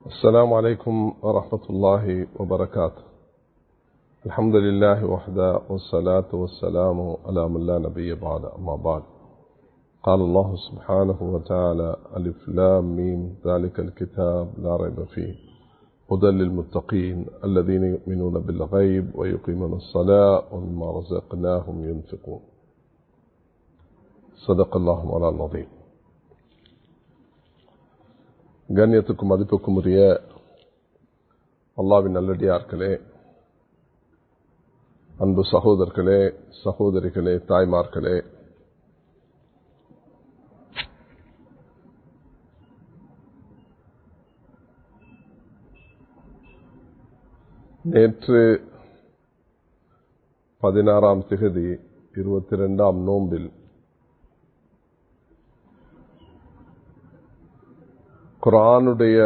السلام عليكم ورحمة الله وبركاته الحمد لله وحده والصلاة والسلام على من لا نبي بعد أما بعد قال الله سبحانه وتعالى ألف لام ميم ذلك الكتاب لا ريب فيه هدى للمتقين الذين يؤمنون بالغيب ويقيمون الصلاة ومما رزقناهم ينفقون صدق الله مولانا العظيم கண்ணியத்துக்கும் மதிப்புக்கும் உரிய அல்லாவின் நல்லடியார்களே அன்பு சகோதரர்களே சகோதரிகளே தாய்மார்களே நேற்று பதினாறாம் திகதி இருபத்தி ரெண்டாம் நோம்பில் குரானுடைய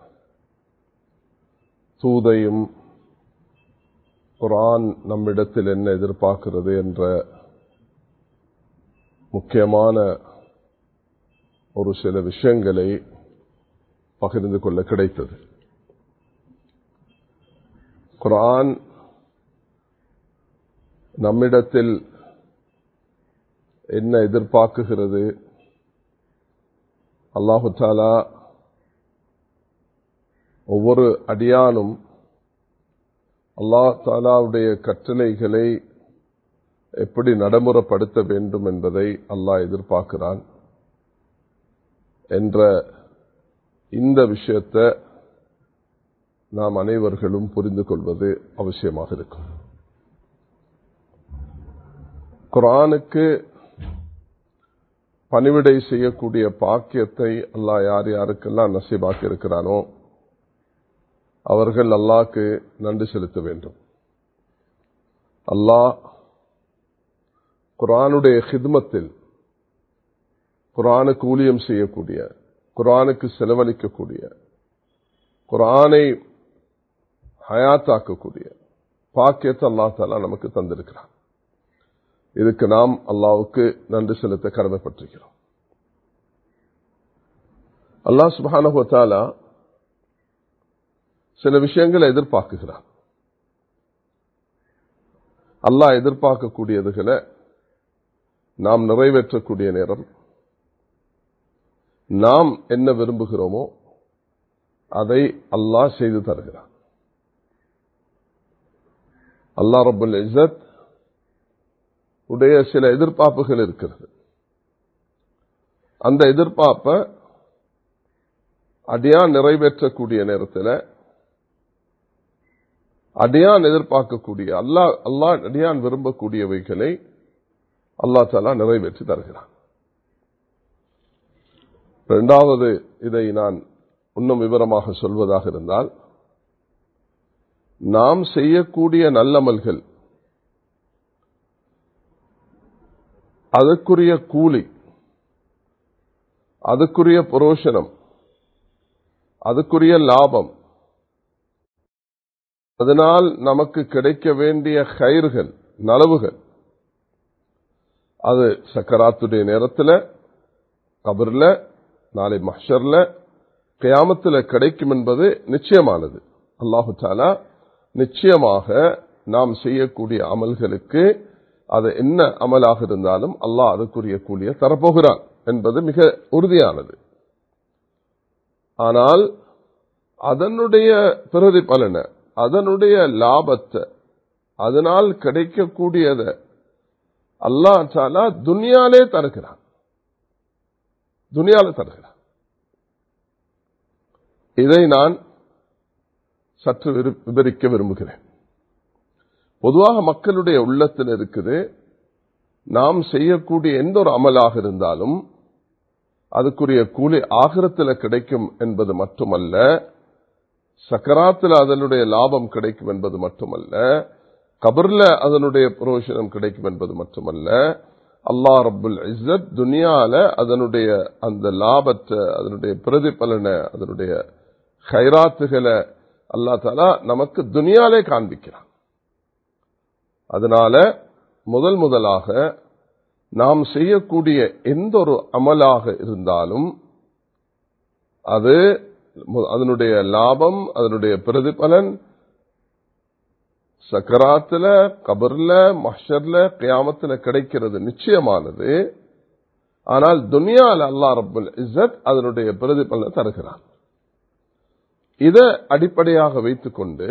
தூதையும் குரான் நம்மிடத்தில் என்ன எதிர்பார்க்கிறது என்ற முக்கியமான ஒரு சில விஷயங்களை பகிர்ந்து கொள்ள கிடைத்தது குரான் நம்மிடத்தில் என்ன எதிர்பார்க்குகிறது அல்லாஹு தாலா ஒவ்வொரு அடியானும் அல்லா தாலாவுடைய கட்டளைகளை எப்படி நடைமுறைப்படுத்த வேண்டும் என்பதை அல்லாஹ் எதிர்பார்க்கிறான் என்ற இந்த விஷயத்தை நாம் அனைவர்களும் புரிந்து கொள்வது அவசியமாக இருக்கும் குரானுக்கு பணிவிடை செய்யக்கூடிய பாக்கியத்தை அல்லாஹ் யார் யாருக்கெல்லாம் நசீபாக்கி இருக்கிறானோ அவர்கள் அல்லாக்கு நன்றி செலுத்த வேண்டும் அல்லாஹ் குரானுடைய ஹித்மத்தில் குரானுக்கு ஊழியம் செய்யக்கூடிய குரானுக்கு செலவழிக்கக்கூடிய குரானை ஹயாத்தாக்கக்கூடிய பாக்கியத்தை அல்லா தாலா நமக்கு தந்திருக்கிறான் இதுக்கு நாம் அல்லாவுக்கு நன்றி செலுத்த கடமைப்பட்டிருக்கிறோம் அல்லா சுபானுவத்தாலா சில விஷயங்களை எதிர்பார்க்குகிறான் அல்லாஹ் எதிர்பார்க்கக்கூடியதுகளை நாம் நிறைவேற்றக்கூடிய நேரம் நாம் என்ன விரும்புகிறோமோ அதை அல்லாஹ் செய்து தருகிறான் அல்லா ரபுல் இசத் உடைய சில எதிர்பார்ப்புகள் இருக்கிறது அந்த எதிர்பார்ப்பை அடியான் நிறைவேற்றக்கூடிய நேரத்தில் அடியான் எதிர்பார்க்கக்கூடிய அல்லா அல்லா அடியான் விரும்பக்கூடியவைகளை அல்லா தாலா நிறைவேற்றி தருகிறான் இரண்டாவது இதை நான் இன்னும் விவரமாக சொல்வதாக இருந்தால் நாம் செய்யக்கூடிய நல்லமல்கள் அதற்குரிய கூலி அதுக்குரிய புரோஷனம் அதுக்குரிய லாபம் அதனால் நமக்கு கிடைக்க வேண்டிய கயிறுகள் நலவுகள் அது சக்கராத்துடைய நேரத்தில் கபர்ல நாளை மஷர்ல கயாமத்தில் கிடைக்கும் என்பது நிச்சயமானது அல்லாஹு தாலா நிச்சயமாக நாம் செய்யக்கூடிய அமல்களுக்கு அது என்ன அமலாக இருந்தாலும் அல்லாஹ் அதுக்குரிய கூலிய தரப்போகிறான் என்பது மிக உறுதியானது ஆனால் அதனுடைய பிரதிபலனை அதனுடைய லாபத்தை அதனால் கிடைக்கக்கூடியத அல்லா சாலா துனியாலே தருகிறான் துனியால தருகிறான் இதை நான் சற்று விவரிக்க விரும்புகிறேன் பொதுவாக மக்களுடைய உள்ளத்தில் இருக்குது நாம் செய்யக்கூடிய எந்த ஒரு அமலாக இருந்தாலும் அதுக்குரிய கூலி ஆகிரத்தில் கிடைக்கும் என்பது மட்டுமல்ல சக்கராத்தில் அதனுடைய லாபம் கிடைக்கும் என்பது மட்டுமல்ல கபர்ல அதனுடைய புரோஷனம் கிடைக்கும் என்பது மட்டுமல்ல அல்லா ரபுல் இஸ்ஸத் துனியால அதனுடைய அந்த லாபத்தை அதனுடைய பிரதிபலனை அதனுடைய ஹைராத்துகளை அல்லா தாலா நமக்கு துனியாலே காண்பிக்கிறான் அதனால முதல் முதலாக நாம் செய்யக்கூடிய எந்த ஒரு அமலாக இருந்தாலும் அது அதனுடைய லாபம் அதனுடைய பிரதிபலன் சக்கராத்துல கபர்ல மஷர்ல கியாமத்துல கிடைக்கிறது நிச்சயமானது ஆனால் துனியால அல்லா ரபுல் இசத் அதனுடைய பிரதிபலனை தருகிறான் இதை அடிப்படையாக வைத்துக்கொண்டு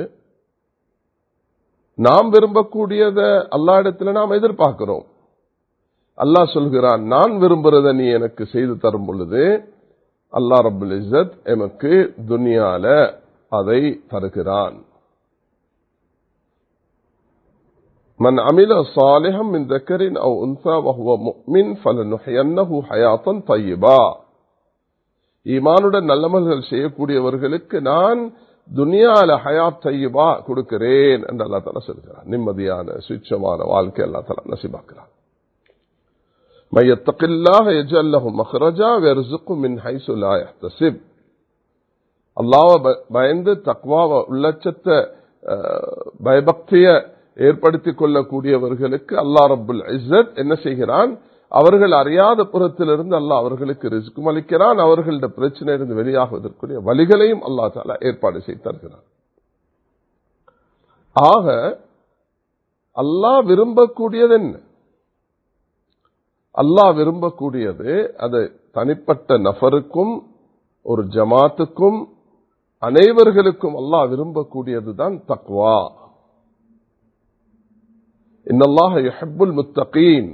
நாம் விரும்பக்கூடியத அல்லா இடத்துல நாம் எதிர்பார்க்கிறோம் அல்லாஹ் சொல்கிறான் நான் விரும்புறத நீ எனக்கு செய்து தரும் பொழுது அல்லா ரபுல் இசத் எமக்கு துனியால அதை தருகிறான் من عمل صالحا من ذكر أو أنثى وهو مؤمن فلنحيينه حياة طيبة ஈமானுடன் நல்லமல்கள் செய்யக்கூடியவர்களுக்கு நான் துனியால ஹயாத் தையபா கொடுக்கிறேன் என்று அல்லா தலா சொல்கிறான் நிம்மதியான சுச்சமான வாழ்க்கை அல்லா தலா நசிபாக்குறான் மையத்தகில்லாக எஜல்லஹு மஹ்ரஜா வெர்சுக்கு மின் ஹைசு லா யஹ்தசிப் அல்லாஹ் பயந்து தக்வாவ உள்ளச்சத்தை பயபக்திய ஏற்படுத்திக் கொள்ளக்கூடியவர்களுக்கு அல்லா ரபுல் இஸ்ஸத் என்ன செய்கிறான் அவர்கள் அறியாத புறத்திலிருந்து அல்லாஹ் அவர்களுக்கு ரிஸ்க்கும் அளிக்கிறான் அவர்களோட பிரச்சனையிலிருந்து வெளியாகுவதற்குரிய வழிகளையும் அல்லா தாலா ஏற்பாடு செய்து தருகிறான் ஆக அல்லாஹ் விரும்பக்கூடியது என்ன அல்லாஹ் விரும்பக்கூடியது அது தனிப்பட்ட நபருக்கும் ஒரு ஜமாத்துக்கும் அனைவர்களுக்கும் அல்லாஹ் விரும்பக்கூடியதுதான் தக்வா இன்னல்லாஹ யுஹிப்புல் முத்தகீன்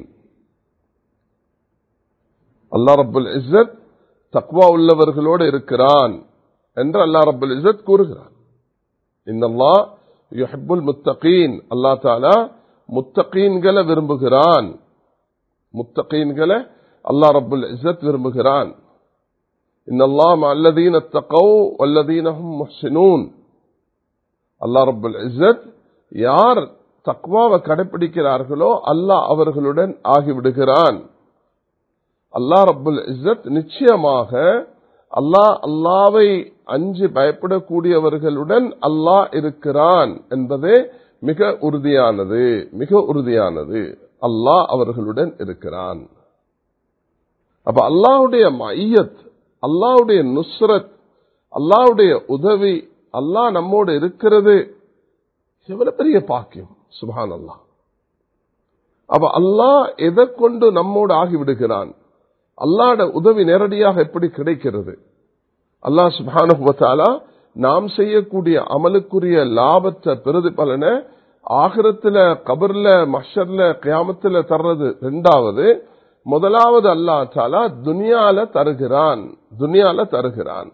அல்லா ரபுல் இஸ்ஸத் தக்வா உள்ளவர்களோடு இருக்கிறான் என்று அல்லா ரபுல் இஸ்ஸத் கூறுகிறான் இன்னல்லா யுஹிப்புல் முத்தகீன் அல்லா தாலா முத்தகீன்களை விரும்புகிறான் முத்தகீன்களை அல்லா ரபுல் இஸ்ஸத் விரும்புகிறான் இன்னல்லா அல்லதீன தகவ் வல்லதீனஹும் முஹ்சினூன் அல்லா ரபுல் இஸ்ஸத் யார் தக்வாவை கடைபிடிக்கிறார்களோ அல்லாஹ் அவர்களுடன் ஆகிவிடுகிறான் அல்லா ரபுல் இஸ்ஸத் நிச்சயமாக அல்லாஹ் அல்லாவை அஞ்சு பயப்படக்கூடியவர்களுடன் அல்லாஹ் இருக்கிறான் என்பதே மிக உறுதியானது மிக உறுதியானது அல்லாஹ் அவர்களுடன் இருக்கிறான் அப்ப அல்லாஹுடைய மையத் அல்லாஹுடைய நுஸ்ரத் அல்லாஹுடைய உதவி அல்லாஹ் நம்மோடு இருக்கிறது எவ்வளவு பெரிய பாக்கியம் சுபான் அல்லாஹ் அப்ப அல்லாஹ் எதை கொண்டு நம்மோடு ஆகிவிடுகிறான் அல்லாட உதவி நேரடியாக எப்படி கிடைக்கிறது அல்லாஹ் சுபானுவத்தாலா நாம் செய்யக்கூடிய அமலுக்குரிய லாபத்தை பிரதிபலனை ஆகிரத்துல கபர்ல மஷர்ல கியாமத்துல தர்றது ரெண்டாவது முதலாவது அல்லா தாலா துனியால தருகிறான் துனியால தருகிறான்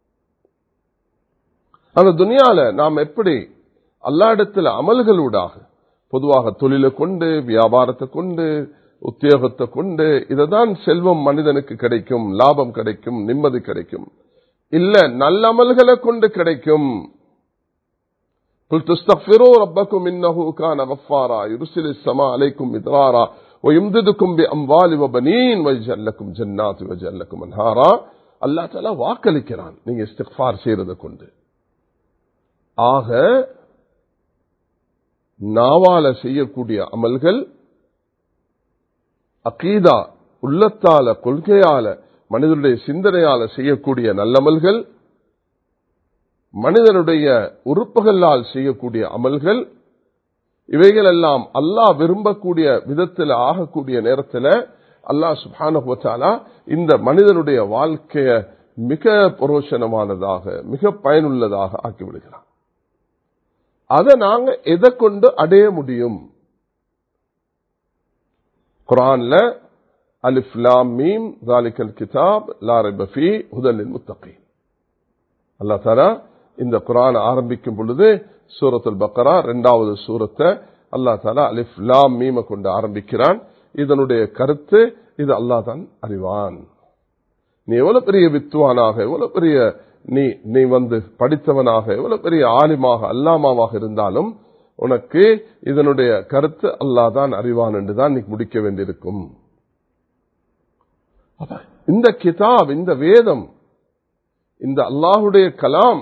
அந்த துனியால நாம் எப்படி அல்லா இடத்துல அமல்களூடாக பொதுவாக தொழிலை கொண்டு வியாபாரத்தை கொண்டு உத்தியோகத்தை கொண்டு இதுதான் செல்வம் மனிதனுக்கு கிடைக்கும் லாபம் கிடைக்கும் நிம்மதி கிடைக்கும் இல்ல நல்ல அமல்களை கொண்டு கிடைக்கும் قل تستغفروا ربكم إنه كان غفارا يرسل السماء عليكم مدرارا ويمددكم بأموال وبنين ويجعل لكم جنات ويجعل لكم أنهارا அல்லா தாலா வாக்களிக்கிறான் நீங்க இஸ்திக்பார் செய்யறதை கொண்டு ஆக நாவால செய்யக்கூடிய அமல்கள் அகீதா உள்ளத்தால கொள்கையால மனிதனுடைய சிந்தனையால செய்யக்கூடிய நல்லமல்கள் மனிதனுடைய உறுப்புகளால் செய்யக்கூடிய அமல்கள் இவைகள் எல்லாம் அல்லாஹ் விரும்பக்கூடிய விதத்தில் ஆகக்கூடிய நேரத்தில் அல்லாஹ் சுபானுவத்தாலா இந்த மனிதனுடைய வாழ்க்கைய மிக புரோஷனமானதாக மிக பயனுள்ளதாக ஆக்கிவிடுகிறான் அதை நாங்க எதை கொண்டு அடைய முடியும் குரான்ல அலிஃப் லாம் மீம் ஜாலிகல் கிதாப் லாரிப ஃபீ ஹுதலில் முத்தகீன் அல்லா தாரா இந்த குரான் ஆரம்பிக்கும் பொழுது சூரத்துல் பக்கரா இரண்டாவது சூரத்தை அல்லா தாலா அலிஃப் லாம் மீம கொண்டு ஆரம்பிக்கிறான் இதனுடைய கருத்து இது அல்லா தான் அறிவான் நீ எவ்வளவு பெரிய வித்துவானாக எவ்வளவு பெரிய நீ நீ வந்து படித்தவனாக எவ்வளவு பெரிய ஆலிமாக அல்லாமாவாக இருந்தாலும் உனக்கு இதனுடைய கருத்து அல்லாதான் அறிவான் என்றுதான் நீ முடிக்க வேண்டியிருக்கும் இந்த கிதாப் இந்த வேதம் இந்த அல்லாஹுடைய கலாம்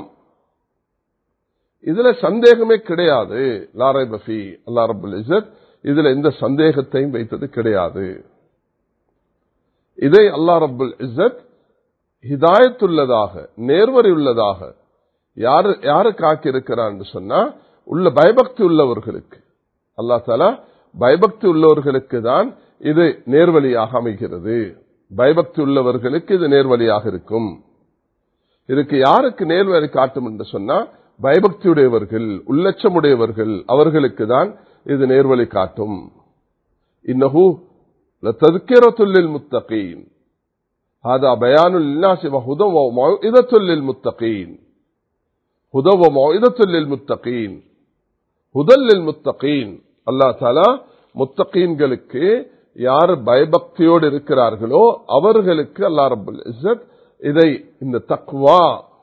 இதுல சந்தேகமே கிடையாது லாரை பஃபி அல்லா ரபுல் இசத் இதுல எந்த சந்தேகத்தையும் வைத்தது கிடையாது இதை அல்லா ரபுல் இசத் ஹிதாயத்துள்ளதாக நேர்வரி உள்ளதாக யாரு யாரு காக்கி இருக்கிறான் சொன்னா உள்ள பயபக்தி உள்ளவர்களுக்கு அல்லா தாலா பயபக்தி உள்ளவர்களுக்கு தான் இது நேர்வழியாக அமைகிறது பயபக்தி உள்ளவர்களுக்கு இது நேர்வழியாக இருக்கும் இதுக்கு யாருக்கு நேர்வழி காட்டும் என்று சொன்னா பயபக்தியுடையவர்கள் உள்ளச்சமுடையவர்கள் அவர்களுக்கு தான் இது நேர்வழி காட்டும் இன்னஹூ ததுக்கிரத்துள்ளில் முத்தகீன் هذا بيان للناس وهدى وموعظة للمتقين هدى وموعظة للمتقين هدى للمتقين அல்லா தாலா முத்தகீன்களுக்கு யார் பயபக்தியோடு இருக்கிறார்களோ அவர்களுக்கு அல்லா ரபுல் இசத் இதை இந்த தக்வா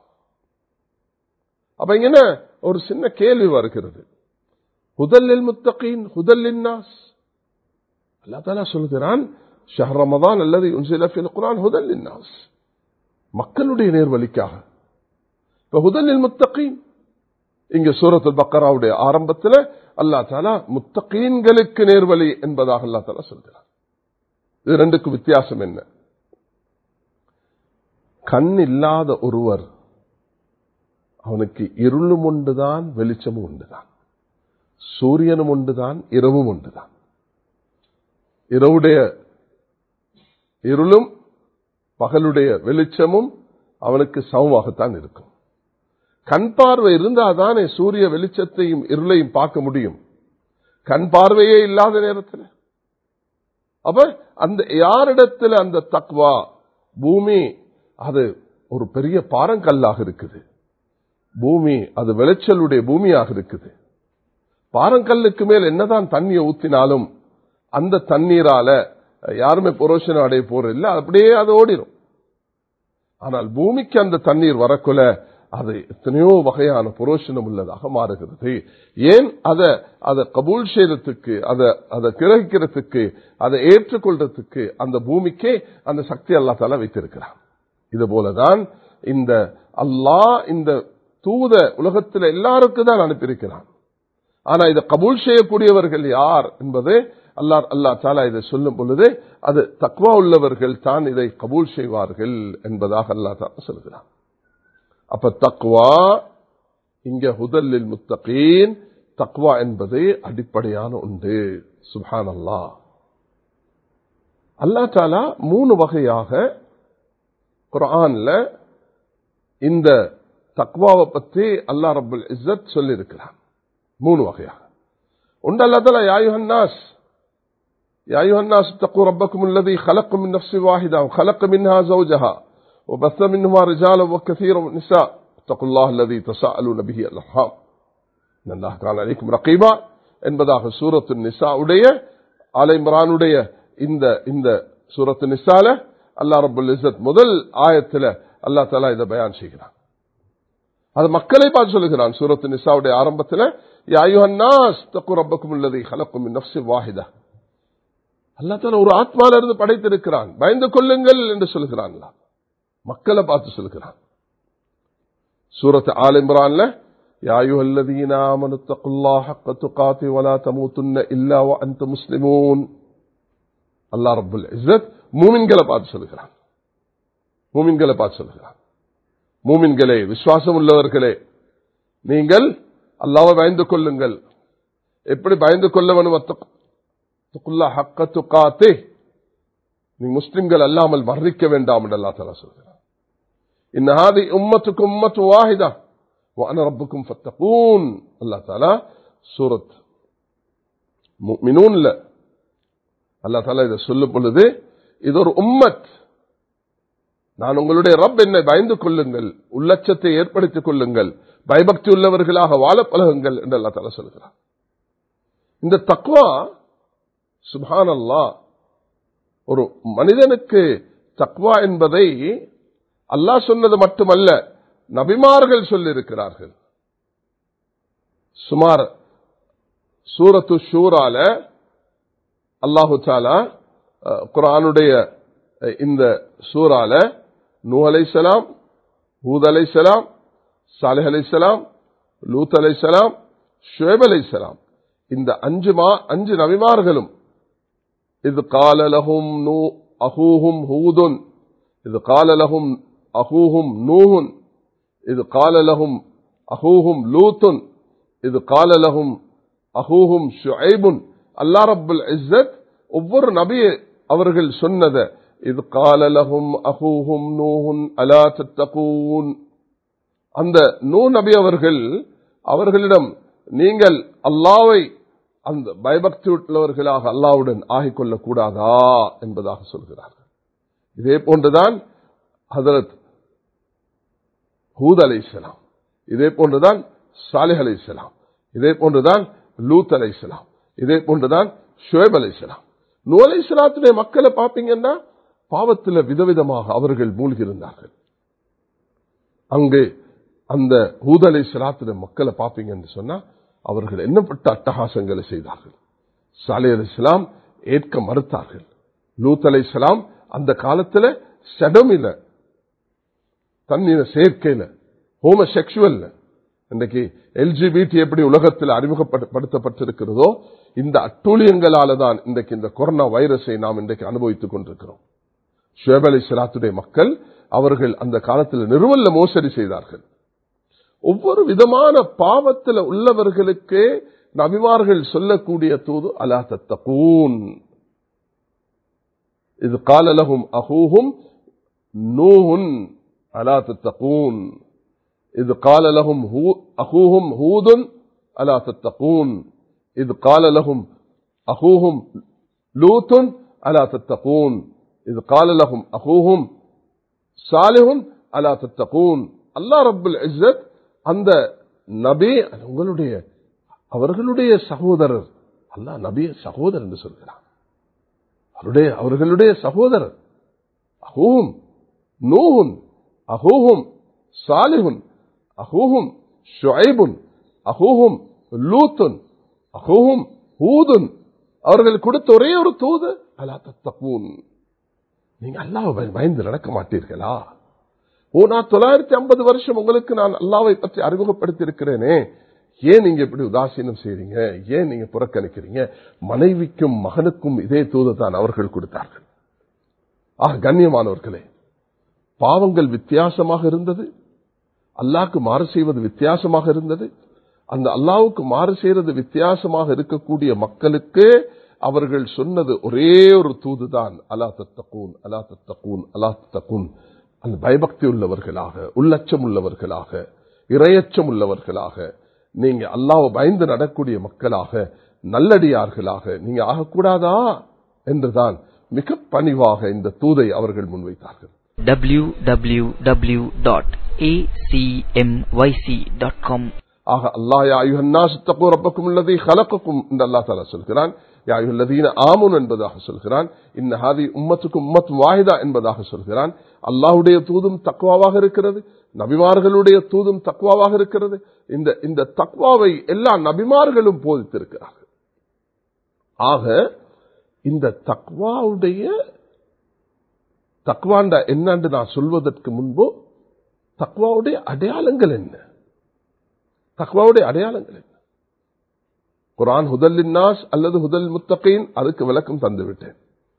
அப்ப இங்க ஒரு சின்ன கேள்வி வருகிறது ஹுதல்லில் முத்தகீன் ஹுதல்லின் நாஸ் அல்லா தாலா சொல்கிறான் ஷஹர் ரமதான் அல்லது உன்சிலஃபில் குரான் ஹுதல்லின் நாஸ் மக்களுடைய நேர்வழிக்காக இப்ப ஹுதல்லில் முத்தகீன் இங்க சூரத்து பக்கராவுடைய ஆரம்பத்தில் அல்லா தாலா முத்தகீன்களுக்கு நேர்வழி என்பதாக அல்லா தாலா சொல்கிறார் இது ரெண்டுக்கு வித்தியாசம் என்ன கண் இல்லாத ஒருவர் அவனுக்கு இருளும் உண்டுதான் வெளிச்சமும் உண்டுதான் சூரியனும் உண்டுதான் இரவும் உண்டுதான் இரவுடைய இருளும் பகலுடைய வெளிச்சமும் அவனுக்கு சமமாகத்தான் இருக்கும் கண் பார்வை இருந்தாதானே சூரிய வெளிச்சத்தையும் இருளையும் பார்க்க முடியும் கண் பார்வையே இல்லாத நேரத்தில் அப்ப அந்த யாரிடத்தில் அந்த தக்வா பூமி அது ஒரு பெரிய பாறங்கல்லாக இருக்குது பூமி அது விளைச்சலுடைய பூமியாக இருக்குது பாறங்கல்லுக்கு மேல் என்னதான் தண்ணியை ஊத்தினாலும் அந்த தண்ணீரால யாருமே புரோஷனம் அடைய போறது இல்லை அப்படியே அது ஓடிடும் ஆனால் பூமிக்கு அந்த தண்ணீர் வரக்குள்ள அது எத்தனையோ வகையான புரோஷனம் உள்ளதாக மாறுகிறது ஏன் அதை அதை கபூல் செய்யறதுக்கு அதை அதை கிரகிக்கிறதுக்கு அதை ஏற்றுக்கொள்றதுக்கு அந்த பூமிக்கே அந்த சக்தி அல்லா தால வைத்திருக்கிறான் இது போலதான் இந்த அல்லாஹ் இந்த தூத உலகத்தில் எல்லாருக்கும் தான் அனுப்பியிருக்கிறான் ஆனா இதை கபூல் செய்யக்கூடியவர்கள் யார் என்பது அல்லா அல்லா தாலா இதை சொல்லும் பொழுது அது தக்வா உள்ளவர்கள் தான் இதை கபூல் செய்வார்கள் என்பதாக அல்லா தாலா சொல்கிறான் அப்ப தக்வா இங்க ஹுதல்லில் முத்தகீன் தக்வா என்பது அடிப்படையான உண்டு சுபான் அல்லா அல்லா தாலா மூணு வகையாக குரான்ல இந்த தக்வாவை பற்றி அல்லா ரபுல் இஸ்ஸத் சொல்லியிருக்கிறான் மூணு வகையாக உண்டு அல்லா தாலா யாயுஹன்னாஸ் يا أيها الناس اتقوا ربكم الذي خلق من نفس واحدة وخلق منها زوجها وبث منهما رجالا وكثيرا من النساء اتقوا الله الذي تساءلون به الأرحام إن الله كان عليكم رقيبا என்பதாக சூரத்து நிசா உடைய ஆலை இம்ரானுடைய இந்த இந்த சூரத்து நிசால அல்லா ரபுல் இசத் முதல் ஆயத்துல அல்லா தலா இதை பயான் செய்கிறான் அது மக்களை பார்த்து சொல்லுகிறான் சூரத்து நிசாவுடைய ஆரம்பத்தில் யாயுஹன்னாஸ் தக்கு ரப்பக்கும் உள்ளதை கலக்கும் நப்சி வாஹிதா அல்லா தால ஒரு ஆத்மால இருந்து படைத்திருக்கிறான் பயந்து கொள்ளுங்கள் என்று சொல்கிறான் மக்களை பார்த்து சொல்கிறான் சூரத் ஆல் இம்ரான்ல يا أيها الذين آمنوا اتقوا الله حق تقاته ولا تموتن إلا وأنتم مسلمون الله رب العزت மூமின்களை பார்த்து சொல்கிறான் மூமின்களை பார்த்து சொல்கிறான் மூமின்களே விசுவாசம் உள்ளவர்களே நீங்கள் அல்லாவை பயந்து கொள்ளுங்கள் எப்படி பயந்து கொள்ள வேணும் ஹக்கத்துக்காத்தே நீ முஸ்லிம்கள் அல்லாமல் வர்ணிக்க வேண்டாம் என்று அல்லா தலா சொல்கிறான் இன்னஹாதி உம்மத்துக்கு உம்மத்து வாஹிதா வான ரப்புக்கும் ஃபத்தகூன் அல்லா தாலா சூரத் மினூன்ல அல்லா தாலா இதை சொல்லும் பொழுது இது ஒரு உம்மத் நான் உங்களுடைய ரப் என்னை பயந்து கொள்ளுங்கள் உள்ளச்சத்தை ஏற்படுத்திக் கொள்ளுங்கள் பயபக்தி உள்ளவர்களாக வாழ பழகுங்கள் என்று அல்லா தாலா சொல்கிறார் இந்த தக்வா சுபான் அல்லா ஒரு மனிதனுக்கு தக்வா என்பதை அல்லாஹ் சொன்னது மட்டுமல்ல நபிமார்கள் சொல்லியிருக்கிறார்கள் சுமார் சூரத்து ஷூரால அல்லாஹு தாலா குரானுடைய இந்த சூறால நூ அலைசலாம் ஹூத் அலைசலாம் சாலிஹ் அலைசலாம் லூத் அலைசலாம் ஷுவேப் அலைசலாம் இந்த அஞ்சு மா அஞ்சு நபிமார்களும் இது காலலகும் நூ அஹூஹும் ஹூதுன் இது காலலகும் அஹூஹும் நூஹுன் இது காலலகும் அஹூஹும் லூத்துன் இது காலலகும் அஹூஹும் ஷுஐபுன் அல்லா ரப்புல் இஸ்ஸத் ஒவ்வொரு நபியை அவர்கள் சொன்னத இது காலலகும் அஹூஹும் நூஹுன் அலா தத்தகூன் அந்த நூ நபி அவர்கள் அவர்களிடம் நீங்கள் அல்லாவை அந்த பயபக்தி உள்ளவர்களாக அல்லாவுடன் ஆகிக்கொள்ளக் கூடாதா என்பதாக சொல்கிறார்கள் இதே போன்றுதான் ஹதரத் ஹூத் அலை இஸ்லாம் இதே போன்றுதான் சாலிஹ் அலை இஸ்லாம் இதே போன்றுதான் லூத் அலை இஸ்லாம் இதே போன்றுதான் ஷுவேப் அலை இஸ்லாம் நூ அலை இஸ்லாத்துடைய மக்களை பார்ப்பீங்கன்னா பாவத்தில் விதவிதமாக அவர்கள் மூழ்கியிருந்தார்கள் அங்கு அந்த ஹூத் அலை இஸ்லாத்துடைய மக்களை பார்ப்பீங்கன்னு சொன்னா அவர்கள் என்னப்பட்ட அட்டகாசங்களை செய்தார்கள் சாலை அலி இஸ்லாம் ஏற்க மறுத்தார்கள் லூத் அலை இஸ்லாம் அந்த காலத்துல சடமில தன்னின சேர்க்கையில ஹோம செக்ஷுவல் இன்றைக்கு எல்ஜிபிடி எப்படி உலகத்தில் அறிமுகப்படுத்தப்பட்டிருக்கிறதோ இந்த அட்டூழியங்களால தான் இன்றைக்கு இந்த கொரோனா வைரஸை நாம் இன்றைக்கு அனுபவித்துக் கொண்டிருக்கிறோம் ஷுவேப் அலி சலாத்துடைய மக்கள் அவர்கள் அந்த காலத்தில் நிறுவல்ல மோசடி செய்தார்கள் ஒவ்வொரு விதமான பாவத்தில் உள்ளவர்களுக்கு நபிமார்கள் சொல்லக்கூடிய தூது அலா தத்தகூன் இது காலலகும் அகூஹும் நூஹுன் அலா தத்தகூன் இது காலலகும் அகூஹும் ஹூதுன் அலா தத்தகூன் இது காலலகும் அகூஹும் லூத்துன் அலா தத்தகூன் இது காலலகும் அகூஹும் சாலிஹுன் அலா தத்தகூன் அல்லா ரபுல் இஸ்ஸத் அந்த நபி உங்களுடைய அவர்களுடைய சகோதரர் அல்லா நபிய சகோதரர் என்று சொல்கிறார் அவருடைய அவர்களுடைய சகோதரர் அகூஹும் நூஹுன் அகூஹும் சாலிஹுன் அகூஹும் ஷுஐபுன் அகூஹும் லூத்துன் அகூஹும் ஹூதுன் அவர்கள் கொடுத்த ஒரே ஒரு தூது அலா தத்தகூன் நீங்க அல்லாஹ் பயந்து நடக்க மாட்டீர்களா ஓ நான் தொள்ளாயிரத்தி ஐம்பது வருஷம் உங்களுக்கு நான் அல்லாவை பற்றி அறிமுகப்படுத்தி இருக்கிறேனே ஏன் நீங்க இப்படி உதாசீனம் செய்றீங்க ஏன் நீங்க புறக்கணிக்கிறீங்க மனைவிக்கும் மகனுக்கும் இதே தூது தான் அவர்கள் கொடுத்தார்கள் ஆக கண்ணியமானவர்களே பாவங்கள் வித்தியாசமாக இருந்தது அல்லாவுக்கு மாறு செய்வது வித்தியாசமாக இருந்தது அந்த அல்லாவுக்கு மாறு செய்வது வித்தியாசமாக இருக்கக்கூடிய மக்களுக்கு அவர்கள் சொன்னது ஒரே ஒரு தூதுதான் அலா தத்தகூன் அலா தத்தகூன் அலா தத்தகூன் அந்த பயபக்தி உள்ளவர்களாக உள்ளச்சம் உள்ளவர்களாக இரையச்சம் உள்ளவர்களாக நீங்க அல்லாவை பயந்து நடக்கூடிய மக்களாக நல்லடியார்களாக நீங்க ஆகக்கூடாதா என்றுதான் மிக பணிவாக இந்த தூதை அவர்கள் முன்வைத்தார்கள் www.acmyc.com ஆக அல்லாஹ் யா அய்யுஹன்னாஸ் தக்கு ரப்பக்கும் அல்லதி خلقكم என்று அல்லாஹ் தஆலா சொல்கிறான் யா அய்யுல்லதீன ஆமனு என்பதாக சொல்கிறான் இன்ன ஹாதி உம்மத்துக்கும் உம்மத் வாஹிதா என்பதாக சொல்கிறான் அல்லாஹ்வுடைய தூதும் தக்வாவாக இருக்கிறது நபிமார்களுடைய தூதும் தக்வாவாக இருக்கிறது இந்த இந்த தக்வாவை எல்லா நபிமார்களும் போதித்திருக்கிறார்கள் ஆக இந்த தக்வாவுடைய தக்வாண்ட என்னன்னு நான் சொல்வதற்கு முன்பு தக்வாவுடைய அடையாளங்கள் என்ன தக்வாவுடைய அடையாளங்கள் என்ன குரான் ஹுதல்லின் நாஸ் அல்லது ஹுதல் முத்தகீன் அதுக்கு விளக்கம் தந்துவிட்டேன்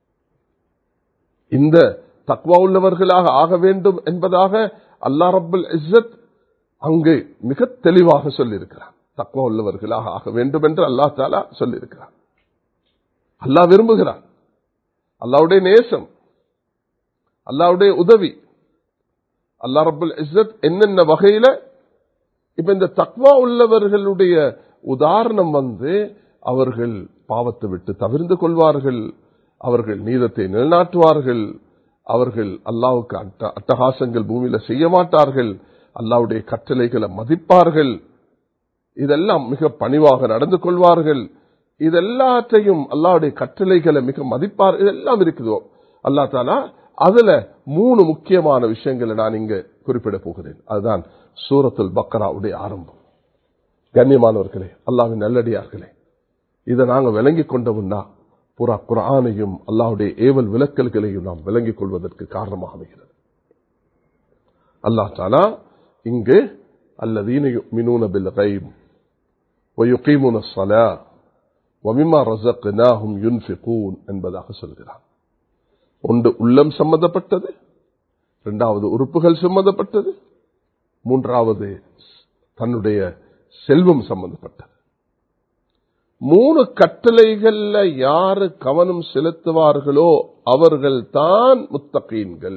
இந்த தக்வா உள்ளவர்களாக ஆக வேண்டும் என்பதாக அல்லா ரபுல் இஸ்ஸத் அங்கு மிக தெளிவாக சொல்லியிருக்கிறான் தக்வா உள்ளவர்களாக ஆக வேண்டும் என்று அல்லா தாலா சொல்லியிருக்கிறான் அல்லாஹ் விரும்புகிறான் அல்லாவுடைய நேசம் அல்லாவுடைய உதவி அல்லா ரபுல் இஸ்ஸத் என்னென்ன வகையில இப்ப இந்த தக்வா உள்ளவர்களுடைய உதாரணம் வந்து அவர்கள் பாவத்தை விட்டு தவிர்ந்து கொள்வார்கள் அவர்கள் நீதத்தை நிலைநாட்டுவார்கள் அவர்கள் அல்லாவுக்கு அட்ட அட்டகாசங்கள் பூமியில செய்ய மாட்டார்கள் அல்லாவுடைய கட்டளைகளை மதிப்பார்கள் இதெல்லாம் மிக பணிவாக நடந்து கொள்வார்கள் இதெல்லாத்தையும் அல்லாவுடைய கட்டளைகளை மிக மதிப்பார் இதெல்லாம் இருக்குதோ அல்லா தாலா அதுல மூணு முக்கியமான விஷயங்களை நான் இங்க குறிப்பிட போகிறேன் அதுதான் சூரத்துல் பக்கராவுடைய ஆரம்பம் கண்ணியமானவர்களே அல்லாவின் நல்லடியார்களே இதை நாங்க விளங்கிக் கொண்டோம்னா புறா குரானையும் அல்லாவுடைய ஏவல் விளக்கல்களையும் நாம் விளங்கிக் கொள்வதற்கு காரணமாக அமைகிறது அல்லா தாலா இங்கு அல்லதீன மினூன பில் கைம் ويقيمون الصلاة ومما رزقناهم ينفقون என்பதாக சொல்கிறான் ஒன்று உள்ளம் சம்பந்தப்பட்டது இரண்டாவது உறுப்புகள் சம்பந்தப்பட்டது மூன்றாவது தன்னுடைய செல்வம் சம்பந்தப்பட்டது மூணு கட்டளைகள்ல யாரு கவனம் செலுத்துவார்களோ அவர்கள் தான் முத்தகீன்கள்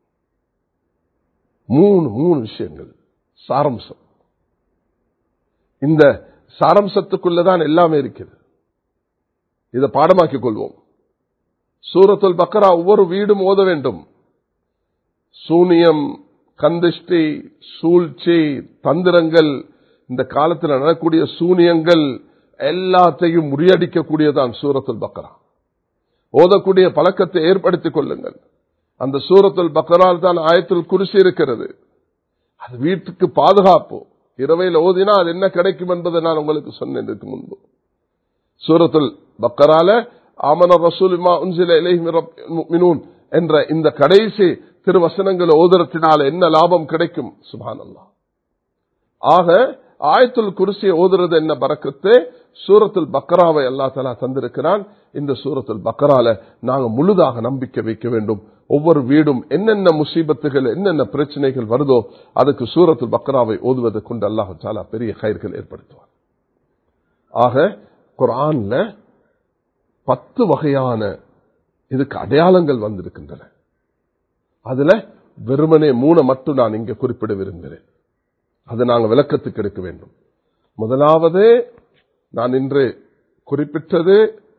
மூணு மூணு விஷயங்கள் சாரம்சம் இந்த சாரம்சத்துக்குள்ளதான் எல்லாமே இருக்கிறது இதை பாடமாக்கிக் கொள்வோம் சூரத்துல் பக்கரா ஒவ்வொரு வீடும் ஓத வேண்டும் சூனியம் கந்திஷ்டி சூழ்ச்சி தந்திரங்கள் இந்த காலத்தில் நடக்கூடிய சூனியங்கள் எல்லாத்தையும் முறியடிக்கக்கூடியதான் சூரத்துல் பக்கரா ஓதக்கூடிய பழக்கத்தை ஏற்படுத்திக் கொள்ளுங்கள் அந்த சூரத்துல் பக்கரால் தான் ஆயத்தில் குறிசி இருக்கிறது அது வீட்டுக்கு பாதுகாப்பு இரவையில் ஓதினா அது என்ன கிடைக்கும் என்பதை நான் உங்களுக்கு சொன்னேன் இதுக்கு முன்பு சூரத்துல் பக்கரால ஆமன ரசூலிமா உன்சில இலைமினூன் என்ற இந்த கடைசி திருவசனங்கள் ஓதுறத்தினால என்ன லாபம் கிடைக்கும் சுபான் அல்லா ஆக ஆயத்துல் குருசியை ஓதுறது என்ன பறக்கத்து சூரத்துல் பக்கராவை அல்லா தலா தந்திருக்கிறான் இந்த சூரத்துல் பக்கரால நாங்க முழுதாக நம்பிக்கை வைக்க வேண்டும் ஒவ்வொரு வீடும் என்னென்ன முசீபத்துகள் என்னென்ன பிரச்சனைகள் வருதோ அதுக்கு சூரத்துல் பக்கராவை ஓதுவதை கொண்டு அல்லாஹு தாலா பெரிய கயிர்கள் ஏற்படுத்துவார் ஆக குரான்ல பத்து வகையான இதுக்கு அடையாளங்கள் வந்திருக்கின்றன அதுல வெறுமனே மூணை மட்டும் நான் இங்க குறிப்பிட விரும்புகிறேன் அதை நாங்கள் விளக்கத்துக்கு எடுக்க வேண்டும் முதலாவது நான் இன்று குறிப்பிட்டது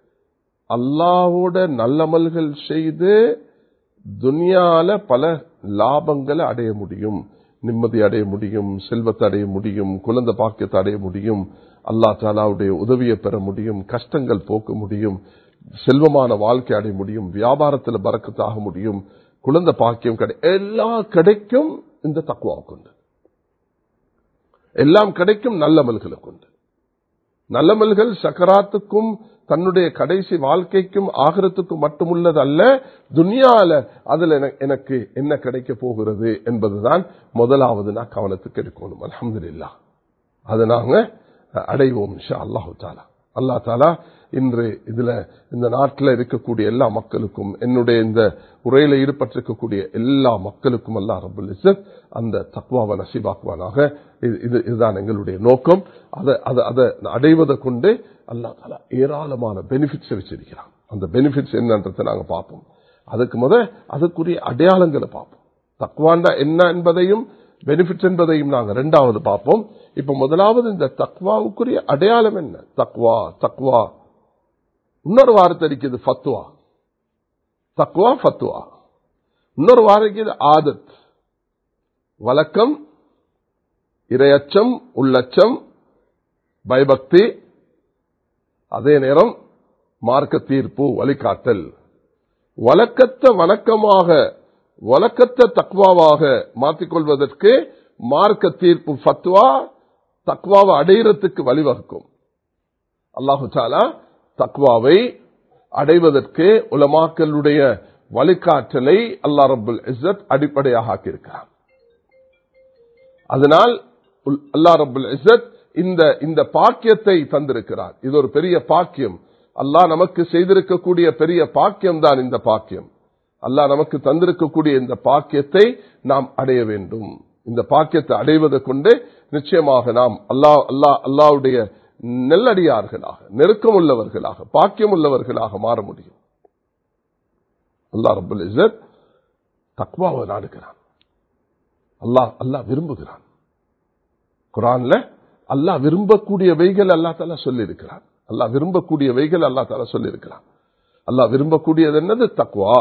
அல்லாவோட நல்லமல்கள் செய்து துனியால பல லாபங்களை அடைய முடியும் நிம்மதி அடைய முடியும் செல்வத்தை அடைய முடியும் குழந்தை பாக்கியத்தை அடைய முடியும் அல்லா தாலாவுடைய உதவியை பெற முடியும் கஷ்டங்கள் போக்க முடியும் செல்வமான வாழ்க்கை அடைய முடியும் வியாபாரத்தில் பறக்கத்தாக முடியும் குழந்தை பாக்கியம் கிடை எல்லா கிடைக்கும் இந்த தக்குவா கொண்டு எல்லாம் கிடைக்கும் நல்லமல்களை கொண்டு நல்லமல்கள் சக்கராத்துக்கும் தன்னுடைய கடைசி வாழ்க்கைக்கும் ஆகிறதுக்கும் மட்டுமுள்ளது அல்ல துனியால அதுல எனக்கு என்ன கிடைக்க போகிறது என்பதுதான் முதலாவது நான் கவனத்துக்கு எடுக்கணும் அலமது இல்லா அதை நாங்க அடைவோம் அல்லாஹு தாலா அல்லா தாலா இன்று இதுல இந்த நாட்டில் இருக்கக்கூடிய எல்லா மக்களுக்கும் என்னுடைய இந்த உரையில ஈடுபட்டிருக்கக்கூடிய எல்லா மக்களுக்கும் அல்லா ரபுல் இசத் அந்த தக்குவாவை நசீபாக்குவானாக இது இதுதான் எங்களுடைய நோக்கம் அதை அதை அதை அடைவதை கொண்டு அல்லா தாலா ஏராளமான பெனிஃபிட்ஸ் வச்சிருக்கிறான் அந்த பெனிஃபிட்ஸ் என்னன்றதை நாங்கள் பார்ப்போம் அதுக்கு முத அதுக்குரிய அடையாளங்களை பார்ப்போம் தக்குவாண்டா என்ன என்பதையும் பெனிஃபிட் என்பதையும் நாங்கள் ரெண்டாவது பார்ப்போம் இப்ப முதலாவது இந்த தக்வாவுக்குரிய அடையாளம் என்ன தக்வா தக்வா இன்னொரு வாரத்தை இருக்குது ஃபத்வா தக்வா ஃபத்வா இன்னொரு வாரம் ஆதத் வழக்கம் இரையச்சம் உள்ளச்சம் பயபக்தி அதே நேரம் மார்க்க தீர்ப்பு வழிகாட்டல் வழக்கத்தை வணக்கமாக வழக்கத்தை தக்வாவாக மாற்றிக்கொள்வதற்கு மார்க்க தீர்ப்பு ஃபத்வா தக்வாவை அடையிறதுக்கு வழிவகுக்கும் அல்லாஹு சாலா தக்வாவை அடைவதற்கு உலமாக்களுடைய வழிகாட்டலை அல்லா ரபுல் இஸ்ஸத் அடிப்படையாக ஆக்கியிருக்கிறார் அதனால் அல்லா ரபுல் இஸ்ஸத் இந்த இந்த பாக்கியத்தை தந்திருக்கிறார் இது ஒரு பெரிய பாக்கியம் அல்லாஹ் நமக்கு செய்திருக்கக்கூடிய பெரிய பாக்கியம் தான் இந்த பாக்கியம் அல்லாஹ் நமக்கு தந்திருக்கக்கூடிய இந்த பாக்கியத்தை நாம் அடைய வேண்டும் இந்த பாக்கியத்தை அடைவதை கொண்டு நிச்சயமாக நாம் அல்லாஹ் அல்லாஹ் அல்லாவுடைய நெல்லடியார்களாக நெருக்கம் உள்ளவர்களாக பாக்கியம் உள்ளவர்களாக மாற முடியும் அல்லா ரபுல் இசத் தக்வாவை நாடுகிறான் அல்லாஹ் அல்லாஹ் விரும்புகிறான் குரான்ல அல்லாஹ் விரும்பக்கூடிய வைகள் அல்லா தால சொல்லி இருக்கிறான் அல்லாஹ் விரும்பக்கூடிய வைகள் அல்லா தால சொல்லி இருக்கிறான் அல்லாஹ் விரும்பக்கூடியது என்னது தக்வா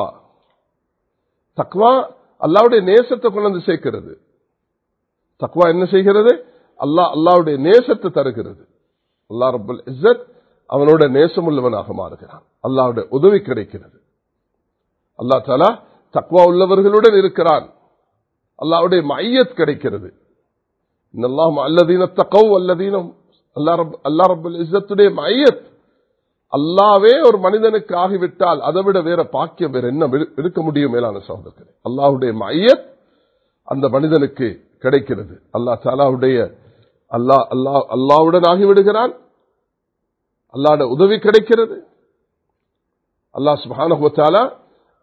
தக்வா அல்லாவுடைய நேசத்தை கொண்டு வந்து சேர்க்கிறது தக்வா என்ன செய்கிறது அல்லாஹ் அல்லாவுடைய நேசத்தை தருகிறது அல்லா ரபுல் இஸ்ஸத் அவனோட நேசம் உள்ளவனாக மாறுகிறான் அல்லாவுடைய உதவி கிடைக்கிறது அல்லா தாலா தக்வா உள்ளவர்களுடன் இருக்கிறான் அல்லாவுடைய மையத் கிடைக்கிறது அல்லதீன தக்கவு அல்லதீனம் அல்லா ரப் அல்லா ரபுல் இஸ்ஸத்துடைய மையத் அல்லாவே ஒரு மனிதனுக்கு ஆகிவிட்டால் அதை விட வேற பாக்கியம் வேற என்ன இருக்க முடியும் மேலான சகோதரர்களே அல்லாவுடைய மையத் அந்த மனிதனுக்கு கிடைக்கிறது அல்லா தாலாவுடைய அல்லா அல்லா அல்லாவுடன் ஆகிவிடுகிறான் அல்லாட உதவி கிடைக்கிறது அல்லா சுபானா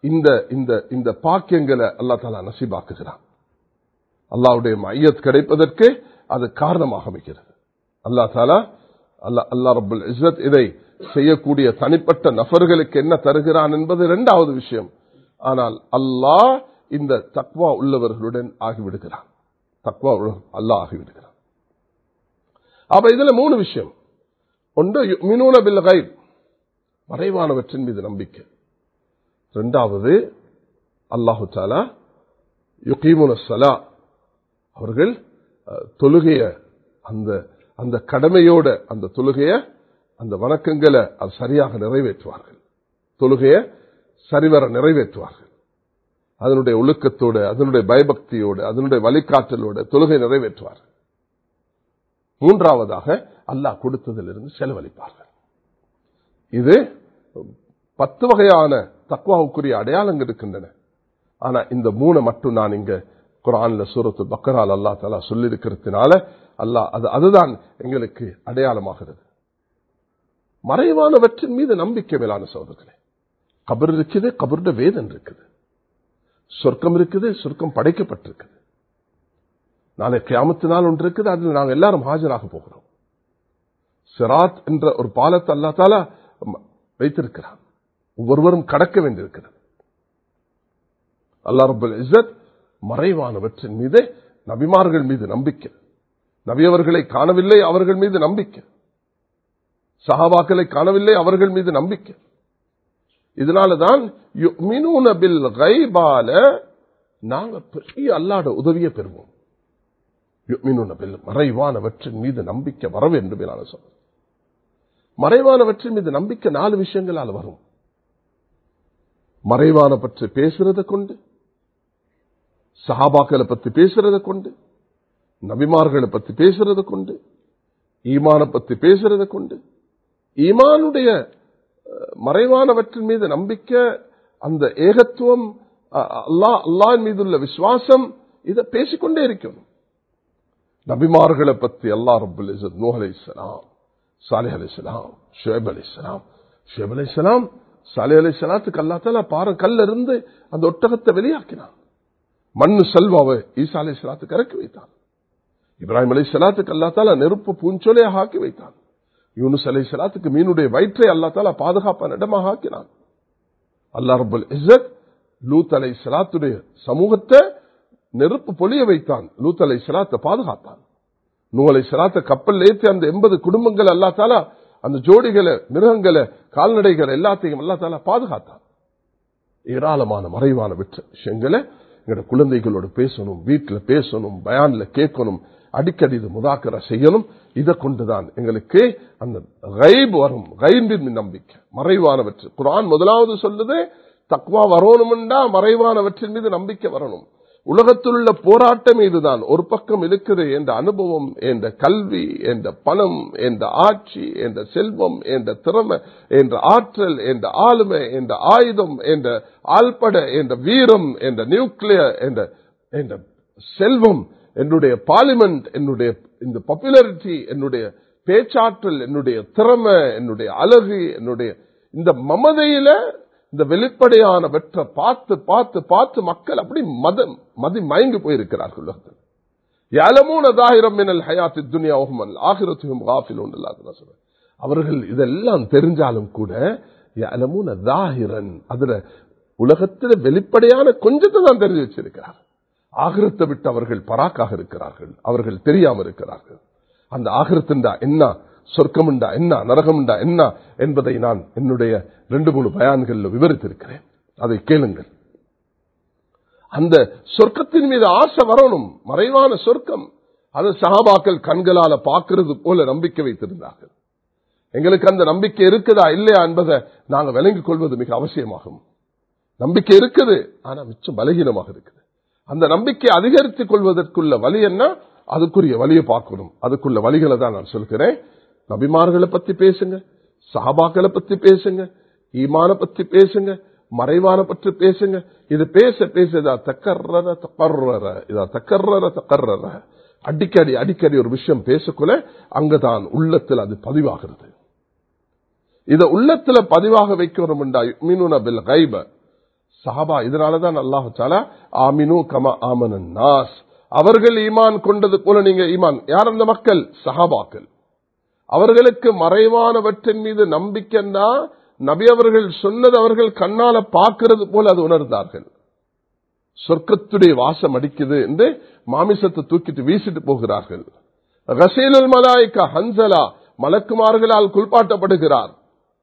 இந்த இந்த இந்த பாக்கியங்களை அல்லா தாலா நசீபாக்குகிறான் அல்லாவுடைய மையத் கிடைப்பதற்கு அது காரணமாக அமைக்கிறது அல்லா தாலா அல்லா அல்லா ரபுல் இஸ்ரத் இதை செய்யக்கூடிய தனிப்பட்ட நபர்களுக்கு என்ன தருகிறான் என்பது இரண்டாவது விஷயம் ஆனால் அல்லாஹ் இந்த தக்வா உள்ளவர்களுடன் ஆகிவிடுகிறான் தக்வா அல்லாஹ் ஆகிவிடுகிறான் அப்ப இதுல மூணு விஷயம் ஒன்று மினூன பில் கைப் மறைவானவற்றின் மீது நம்பிக்கை இரண்டாவது அல்லாஹு தாலா யுகீமுன சலா அவர்கள் தொழுகைய அந்த அந்த கடமையோட அந்த தொழுகைய அந்த வணக்கங்களை அது சரியாக நிறைவேற்றுவார்கள் தொழுகைய சரிவர நிறைவேற்றுவார்கள் அதனுடைய ஒழுக்கத்தோடு அதனுடைய பயபக்தியோடு அதனுடைய வழிகாட்டலோடு தொழுகை நிறைவேற்றுவார்கள் மூன்றாவதாக அல்லாஹ் கொடுத்ததிலிருந்து செலவழிப்பார்கள் இது பத்து வகையான தக்குவாவுக்குரிய அடையாளங்கள் இருக்கின்றன ஆனா இந்த மூணை மட்டும் நான் இங்க குரான்ல சூரத்து பக்கரால் அல்லா தலா சொல்லியிருக்கிறதுனால அல்லாஹ் அது அதுதான் எங்களுக்கு அடையாளமாகிறது மறைவானவற்றின் மீது நம்பிக்கை மேலான சோதர்களே கபர் இருக்குது கபருட வேதன் இருக்குது சொர்க்கம் இருக்குது சொர்க்கம் படைக்கப்பட்டிருக்குது நாளை கியாமத்தினால் ஒன்று இருக்குது அதில் நாங்கள் எல்லாரும் ஆஜராக போகிறோம் சிராத் என்ற ஒரு பாலத்தை அல்லா தாலா வைத்திருக்கிறான் ஒவ்வொருவரும் கடக்க வேண்டியிருக்கிறது அல்லா ரபுல் இசத் மறைவானவற்றின் மீது நபிமார்கள் மீது நம்பிக்கை நபியவர்களை காணவில்லை அவர்கள் மீது நம்பிக்கை சஹாபாக்களை காணவில்லை அவர்கள் மீது நம்பிக்கை இதனாலதான் நாங்க பெரிய அல்லாட உதவியை பெறுவோம் மறைவானவற்றின் மீது நம்பிக்கை வர வேண்டும் என சொல்ல மறைவானவற்றின் மீது நம்பிக்கை நாலு விஷயங்களால் வரும் மறைவான பற்றி பேசுறதை கொண்டு சஹாபாக்களை பத்தி பேசுறதை கொண்டு நபிமார்களை பத்தி பேசுறதை கொண்டு ஈமான பத்தி பேசுறதை கொண்டு ஈமானுடைய மறைவானவற்றின் மீது நம்பிக்கை அந்த ஏகத்துவம் அல்லா அல்லாஹ் மீதுள்ள விசுவாசம் இதை பேசிக்கொண்டே இருக்கணும் நபிமார்களை பத்தி அல்லா ரபுல் நூஹ் அலி இஸ்லாம் சாலிஹ் அலி இஸ்லாம் ஷுயப் அலி இஸ்லாம் ஷுயப் அலி இஸ்லாம் சாலி அலி இஸ்லாத்துக்கு அல்லா தால பாரு கல்ல இருந்து அந்த ஒட்டகத்தை வெளியாக்கினான் மண்ணு செல்வாவை ஈசா அலி இஸ்லாத்துக்கு இறக்கி வைத்தான் இப்ராஹிம் அலி இஸ்லாத்துக்கு அல்லா தால நெருப்பு பூஞ்சோலையாக ஆக்கி வைத்தான் யூனுஸ் அலி இஸ்லாத்துக்கு மீனுடைய வயிற்றை அல்லா தால பாதுகாப்பான இடமாக ஆக்கினான் அல்லா ரபுல் இசத் லூத் அலை இஸ்லாத்துடைய சமூகத்தை நெருப்பு பொழிய வைத்தான் லூத் அலை இஸ்லாத்தை பாதுகாத்தான் நூ அலை இஸ்லாத்தை கப்பல் ஏற்றி அந்த எண்பது குடும்பங்கள் அல்லா தாலா அந்த ஜோடிகளை மிருகங்களை கால்நடைகளை எல்லாத்தையும் அல்லா தாலா பாதுகாத்தான் ஏராளமான மறைவான விஷயங்களை எங்களோட குழந்தைகளோடு பேசணும் வீட்டில் பேசணும் பயான்ல கேட்கணும் அடிக்கடி இது முதாக்கரை செய்யணும் இதை கொண்டுதான் எங்களுக்கு அந்த கைப் வரும் கைம்பின் நம்பிக்கை மறைவானவற்று குரான் முதலாவது சொல்லுது தக்வா வரணும்டா மறைவானவற்றின் மீது நம்பிக்கை வரணும் உலகத்தில் உள்ள போராட்டம் இதுதான் ஒரு பக்கம் இருக்குது என்ற அனுபவம் என்ற கல்வி என்ற பணம் என்ற ஆட்சி என்ற செல்வம் என்ற திறமை என்ற ஆற்றல் என்ற ஆளுமை என்ற ஆயுதம் என்ற ஆள்பட என்ற வீரம் என்ற நியூக்ளியர் என்ற என்ற செல்வம் என்னுடைய பார்லிமெண்ட் என்னுடைய இந்த பாப்புலாரிட்டி என்னுடைய பேச்சாற்றல் என்னுடைய திறமை என்னுடைய அழகு என்னுடைய இந்த மமதையில இந்த வெளிப்படையான வெற்ற பார்த்து பார்த்து பார்த்து மக்கள் அப்படி மத மதி மயங்கி போயிருக்கிறார்கள் உலகத்தில் யாலமூன தாயிரம் மினல் ஹயாத்தி துனியா ஓஹமல் ஆகிரத்தும் காஃபில் ஒன்று அவர்கள் இதெல்லாம் தெரிஞ்சாலும் கூட யாலமூன தாகிரன் அதுல உலகத்தில் வெளிப்படையான கொஞ்சத்தை தான் தெரிஞ்சு வச்சிருக்கிறார் ஆகிரத்தை விட்டு அவர்கள் பராக்காக இருக்கிறார்கள் அவர்கள் தெரியாம இருக்கிறார்கள் அந்த ஆகிரத்துண்டா என்ன சொர்க்கமுண்டா என்ன நரகமுண்டா என்ன என்பதை நான் என்னுடைய ரெண்டு மூணு பயான்களில் விவரித்திருக்கிறேன் அதை கேளுங்கள் அந்த சொர்க்கத்தின் மீது ஆசை வரணும் மறைவான சொர்க்கம் அது சகாபாக்கள் கண்களால பார்க்கிறது போல நம்பிக்கை வைத்திருந்தார்கள் எங்களுக்கு அந்த நம்பிக்கை இருக்குதா இல்லையா என்பதை நாங்கள் விளங்கிக் கொள்வது மிக அவசியமாகும் நம்பிக்கை இருக்குது ஆனா மிச்சம் பலகீனமாக இருக்குது அந்த நம்பிக்கை அதிகரித்துக் கொள்வதற்குள்ள வழி என்ன அதுக்குரிய வழியை பார்க்கணும் அதுக்குள்ள வழிகளை தான் நான் சொல்கிறேன் நபிமார்களை பத்தி பேசுங்க சாபாக்களை பத்தி பேசுங்க ஈமான பத்தி பேசுங்க மறைவான பற்றி பேசுங்க இது பேச பேச இதா தக்கர்ற தக்கர்ற இதா தக்கர்ற தக்கர்ற அடிக்கடி அடிக்கடி ஒரு விஷயம் பேசக்குள்ள அங்கதான் உள்ளத்தில் அது பதிவாகிறது இத உள்ளத்துல பதிவாக வைக்கணும் மீனுன பில் கைப சஹாபா இதனாலதான் அல்லாஹு தாலா ஆமினு கம ஆமனன் நாஸ் அவர்கள் ஈமான் கொண்டது போல நீங்க ஈமான் யார் அந்த மக்கள் சஹாபாக்கள் அவர்களுக்கு மறைவானவற்றின் மீது நம்பிக்கைன்னா நபி அவர்கள் சொன்னது அவர்கள் கண்ணால பார்க்கிறது போல அது உணர்ந்தார்கள் சொர்க்கத்துடைய வாசம் அடிக்குது என்று மாமிசத்தை தூக்கிட்டு வீசிட்டு போகிறார்கள் ரசீலுல் மலாய்க்கா ஹன்சலா மலக்குமார்களால் குளிப்பாட்டப்படுகிறார்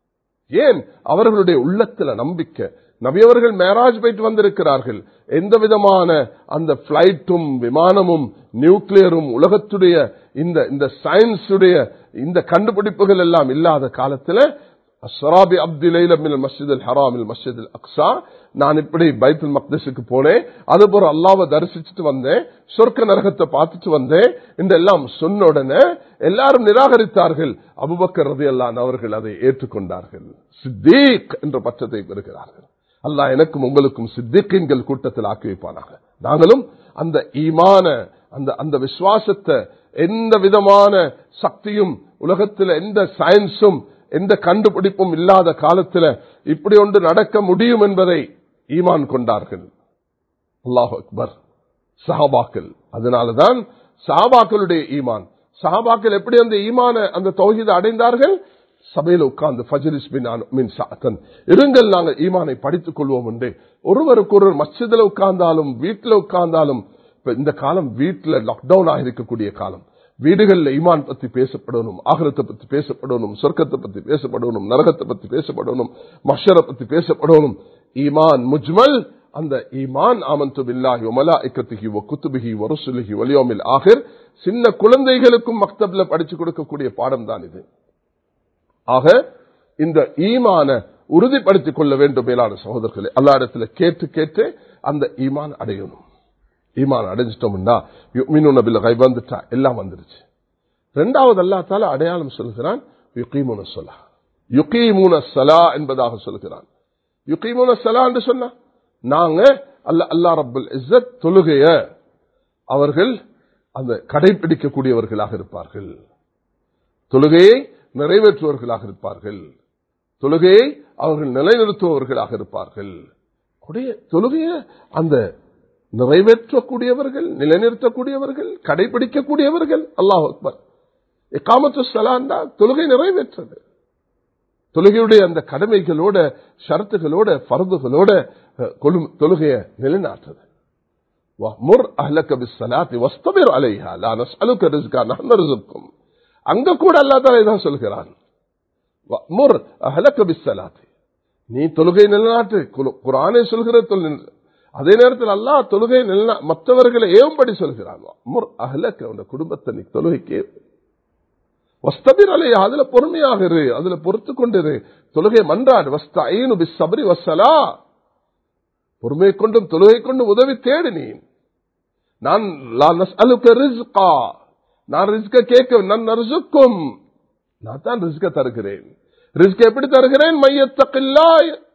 ஏன் அவர்களுடைய உள்ளத்துல நம்பிக்கை நபியவர்கள் மேராஜ் போயிட்டு வந்திருக்கிறார்கள் எந்த விதமான அந்த பிளைட்டும் விமானமும் நியூக்ளியரும் உலகத்துடைய இந்த இந்த சயின்ஸுடைய இந்த கண்டுபிடிப்புகள் எல்லாம் இல்லாத காலத்துல அஸ்ராபி அப்துலைல மில் மஸ்ஜித் அல் ஹராமில் மஸ்ஜித் அல் அக்ஸா நான் இப்படி பைத்துல் மக்தஸுக்கு போனேன் அது போற அல்லாவை தரிசிச்சுட்டு வந்தேன் சொர்க்க நரகத்தை பார்த்துட்டு வந்தேன் என்றெல்லாம் சொன்ன உடனே எல்லாரும் நிராகரித்தார்கள் அபுபக்கர் ரதி அல்லான் அவர்கள் அதை ஏற்றுக்கொண்டார்கள் சித்தீக் என்ற பட்சத்தை பெறுகிறார்கள் அல்லாஹ் எனக்கும் உங்களுக்கும் சித்திக்கின்கள் கூட்டத்தில் ஆக்கி வைப்பானாக நாங்களும் அந்த ஈமான அந்த அந்த விசுவாசத்தை எந்த விதமான சக்தியும் உலகத்தில் எந்த சயின்ஸும் எந்த கண்டுபிடிப்பும் இல்லாத காலத்தில் இப்படி ஒன்று நடக்க முடியும் என்பதை ஈமான் கொண்டார்கள் அல்லாஹ் அக்பர் சஹாபாக்கள் அதனாலதான் சஹாபாக்களுடைய ஈமான் சஹாபாக்கள் எப்படி அந்த ஈமான அந்த தொகுதி அடைந்தார்கள் சபையில் உட்கார்ந்து ஃபஜரிஸ் மின் சாத்தன் இருங்கள் நாங்கள் ஈமானை படித்துக் கொள்வோம் என்று ஒருவருக்கு ஒருவர் மஸ்ஜிதில் உட்கார்ந்தாலும் வீட்டில் உட்கார்ந்தாலும் இந்த காலம் வீட்டில் லாக்டவுன் ஆகிருக்கக்கூடிய காலம் வீடுகளில் ஈமான் பத்தி பேசப்படணும் ஆகரத்தை பத்தி பேசப்படணும் சொர்க்கத்தை பத்தி பேசப்படணும் நரகத்தை பத்தி பேசப்படணும் மஷரை பத்தி பேசப்படணும் ஈமான் முஜ்மல் அந்த ஈமான் ஆமந்து பில்லாஹி ஒமலா இக்கத்துகி ஒ குத்துபிகி ஒருசுலுகி ஒலியோமில் ஆகிர் சின்ன குழந்தைகளுக்கும் மக்தப்ல படிச்சு கொடுக்கக்கூடிய பாடம் தான் இது ஆக இந்த ஈமான உறுதிப்படுத்திக் கொள்ள வேண்டும் மேலான சகோதரர்களை அல்லா இடத்துல கேட்டு கேட்டு அந்த ஈமான் அடையணும் ஈமான் அடைஞ்சிட்டோம்னா மீனு கை வந்துட்டா எல்லாம் வந்துருச்சு ரெண்டாவது அல்லா தால அடையாளம் சொல்கிறான் யுகீமுன சொலா யுகீமுன சலா என்பதாக சொல்கிறான் யுகீமுன சலா என்று சொன்னா நாங்க அல்ல அல்லா ரபுல் இஸ்ஸத் தொழுகைய அவர்கள் அந்த கடைபிடிக்கக்கூடியவர்களாக இருப்பார்கள் தொழுகையை நிறைவேற்றுவர்களாக இருப்பார்கள் தொழுகையை அவர்கள் நிலைநிறுத்துபவர்களாக இருப்பார்கள் தொழுகைய அந்த நிறைவேற்றக்கூடியவர்கள் நிலைநிறுத்தக்கூடியவர்கள் கடைபிடிக்கக்கூடியவர்கள் அல்லாஹ் அக்பர் எக்காமத்து சலாண்டா தொழுகை நிறைவேற்றது தொழுகையுடைய அந்த கடமைகளோட ஷரத்துகளோட பருதுகளோட தொழுகைய நிலைநாட்டுறது முர் அஹ்லக பிஸ்ஸலாத்தி வஸ்தபிர் அலைஹா லா நஸ்அலுக ரிஸ்கா நஹ்னு ரிஸ்குக்கும் அங்க கூட அல்லாஹ் தஆலா இதான் சொல்கிறான் முர் அஹ்லக பிஸ்ஸலாத்தி நீ தொழுகை நிலைநாட்டு குர்ஆனே சொல்கிற தொழில் அதே நேரத்தில் அல்லாஹ் தொழுகை மற்றவர்களை ஏவும்படி சொல்கிறான் முர் அஹ்லக உன் குடும்பத்தை நீ தொழுகைக்கு வஸ்தபிர் அலை அதுல பொறுமையாக இரு அதுல பொறுத்து கொண்டிரு தொழுகை மன்றாடு வஸ்த ஐனு பி சபரி வசலா பொறுமை கொண்டும் தொழுகை கொண்டும் உதவி தேடு நீ நான் நான் ரிஸ்க கேட்க நான் ரிசுக்கும் நான் தான் ரிஸ்க தருகிறேன் ரிஸ்க் எப்படி தருகிறேன் மையத்தக்கில்லா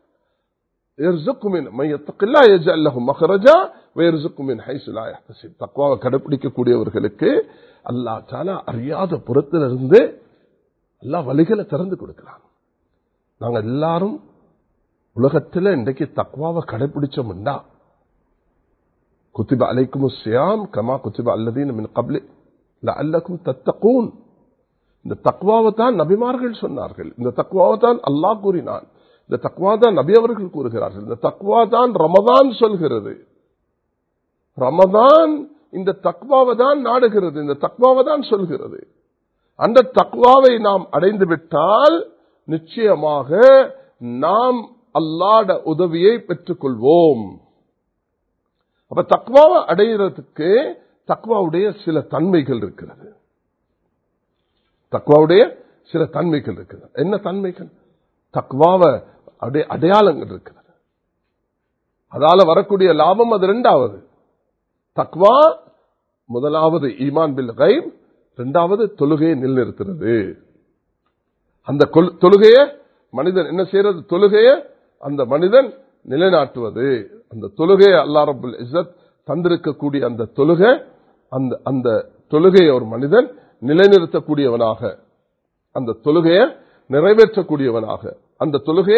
கடைபிடிக்கக்கூடியவர்களுக்கு அல்லா தாலா அறியாத புறத்திலிருந்து எல்லா வழிகளை திறந்து கொடுக்கிறான் நாங்க எல்லாரும் உலகத்தில் இன்றைக்கு தக்வாவை கடைபிடிச்சோம்டா குத்திப அலைக்கும் சியாம் கமா குத்திப அல்லதீன் மின் கப்லி அல்லக்கும் தத்தகூன் இந்த தக்வாவை தான் நபிமார்கள் சொன்னார்கள் இந்த தக்வாவை தான் அல்லாஹ் கூறினான் இந்த தக்வா தான் நபி அவர்கள் கூறுகிறார்கள் இந்த தக்வா தான் ரமதான் சொல்கிறது ரமதான் இந்த தக்வாவை தான் நாடுகிறது இந்த தக்வாவை தான் சொல்கிறது அந்த தக்வாவை நாம் அடைந்து விட்டால் நிச்சயமாக நாம் அல்லாட உதவியை பெற்றுக் கொள்வோம் அப்ப தக்வாவை அடைகிறதுக்கு தக்வாவுடைய சில தன்மைகள் இருக்கிறது தக்வாவுடைய சில தன்மைகள் இருக்கிறது என்ன தன்மைகள் தக்வாவை அடையாளங்கள் இருக்கிறது அதால வரக்கூடிய லாபம் அது ரெண்டாவது தக்வா முதலாவது ஈமான் பில் கைம் இரண்டாவது தொழுகையை நிலைநிறுத்துறது அந்த தொழுகைய மனிதன் என்ன செய்யறது தொழுகைய அந்த மனிதன் நிலைநாட்டுவது அந்த தொழுகையை அல்லா ரபுல் இசத் தந்திருக்கக்கூடிய அந்த தொழுகை அந்த அந்த தொழுகையை ஒரு மனிதன் நிலைநிறுத்தக்கூடியவனாக அந்த தொழுகையை நிறைவேற்றக்கூடியவனாக அந்த தொழுகையை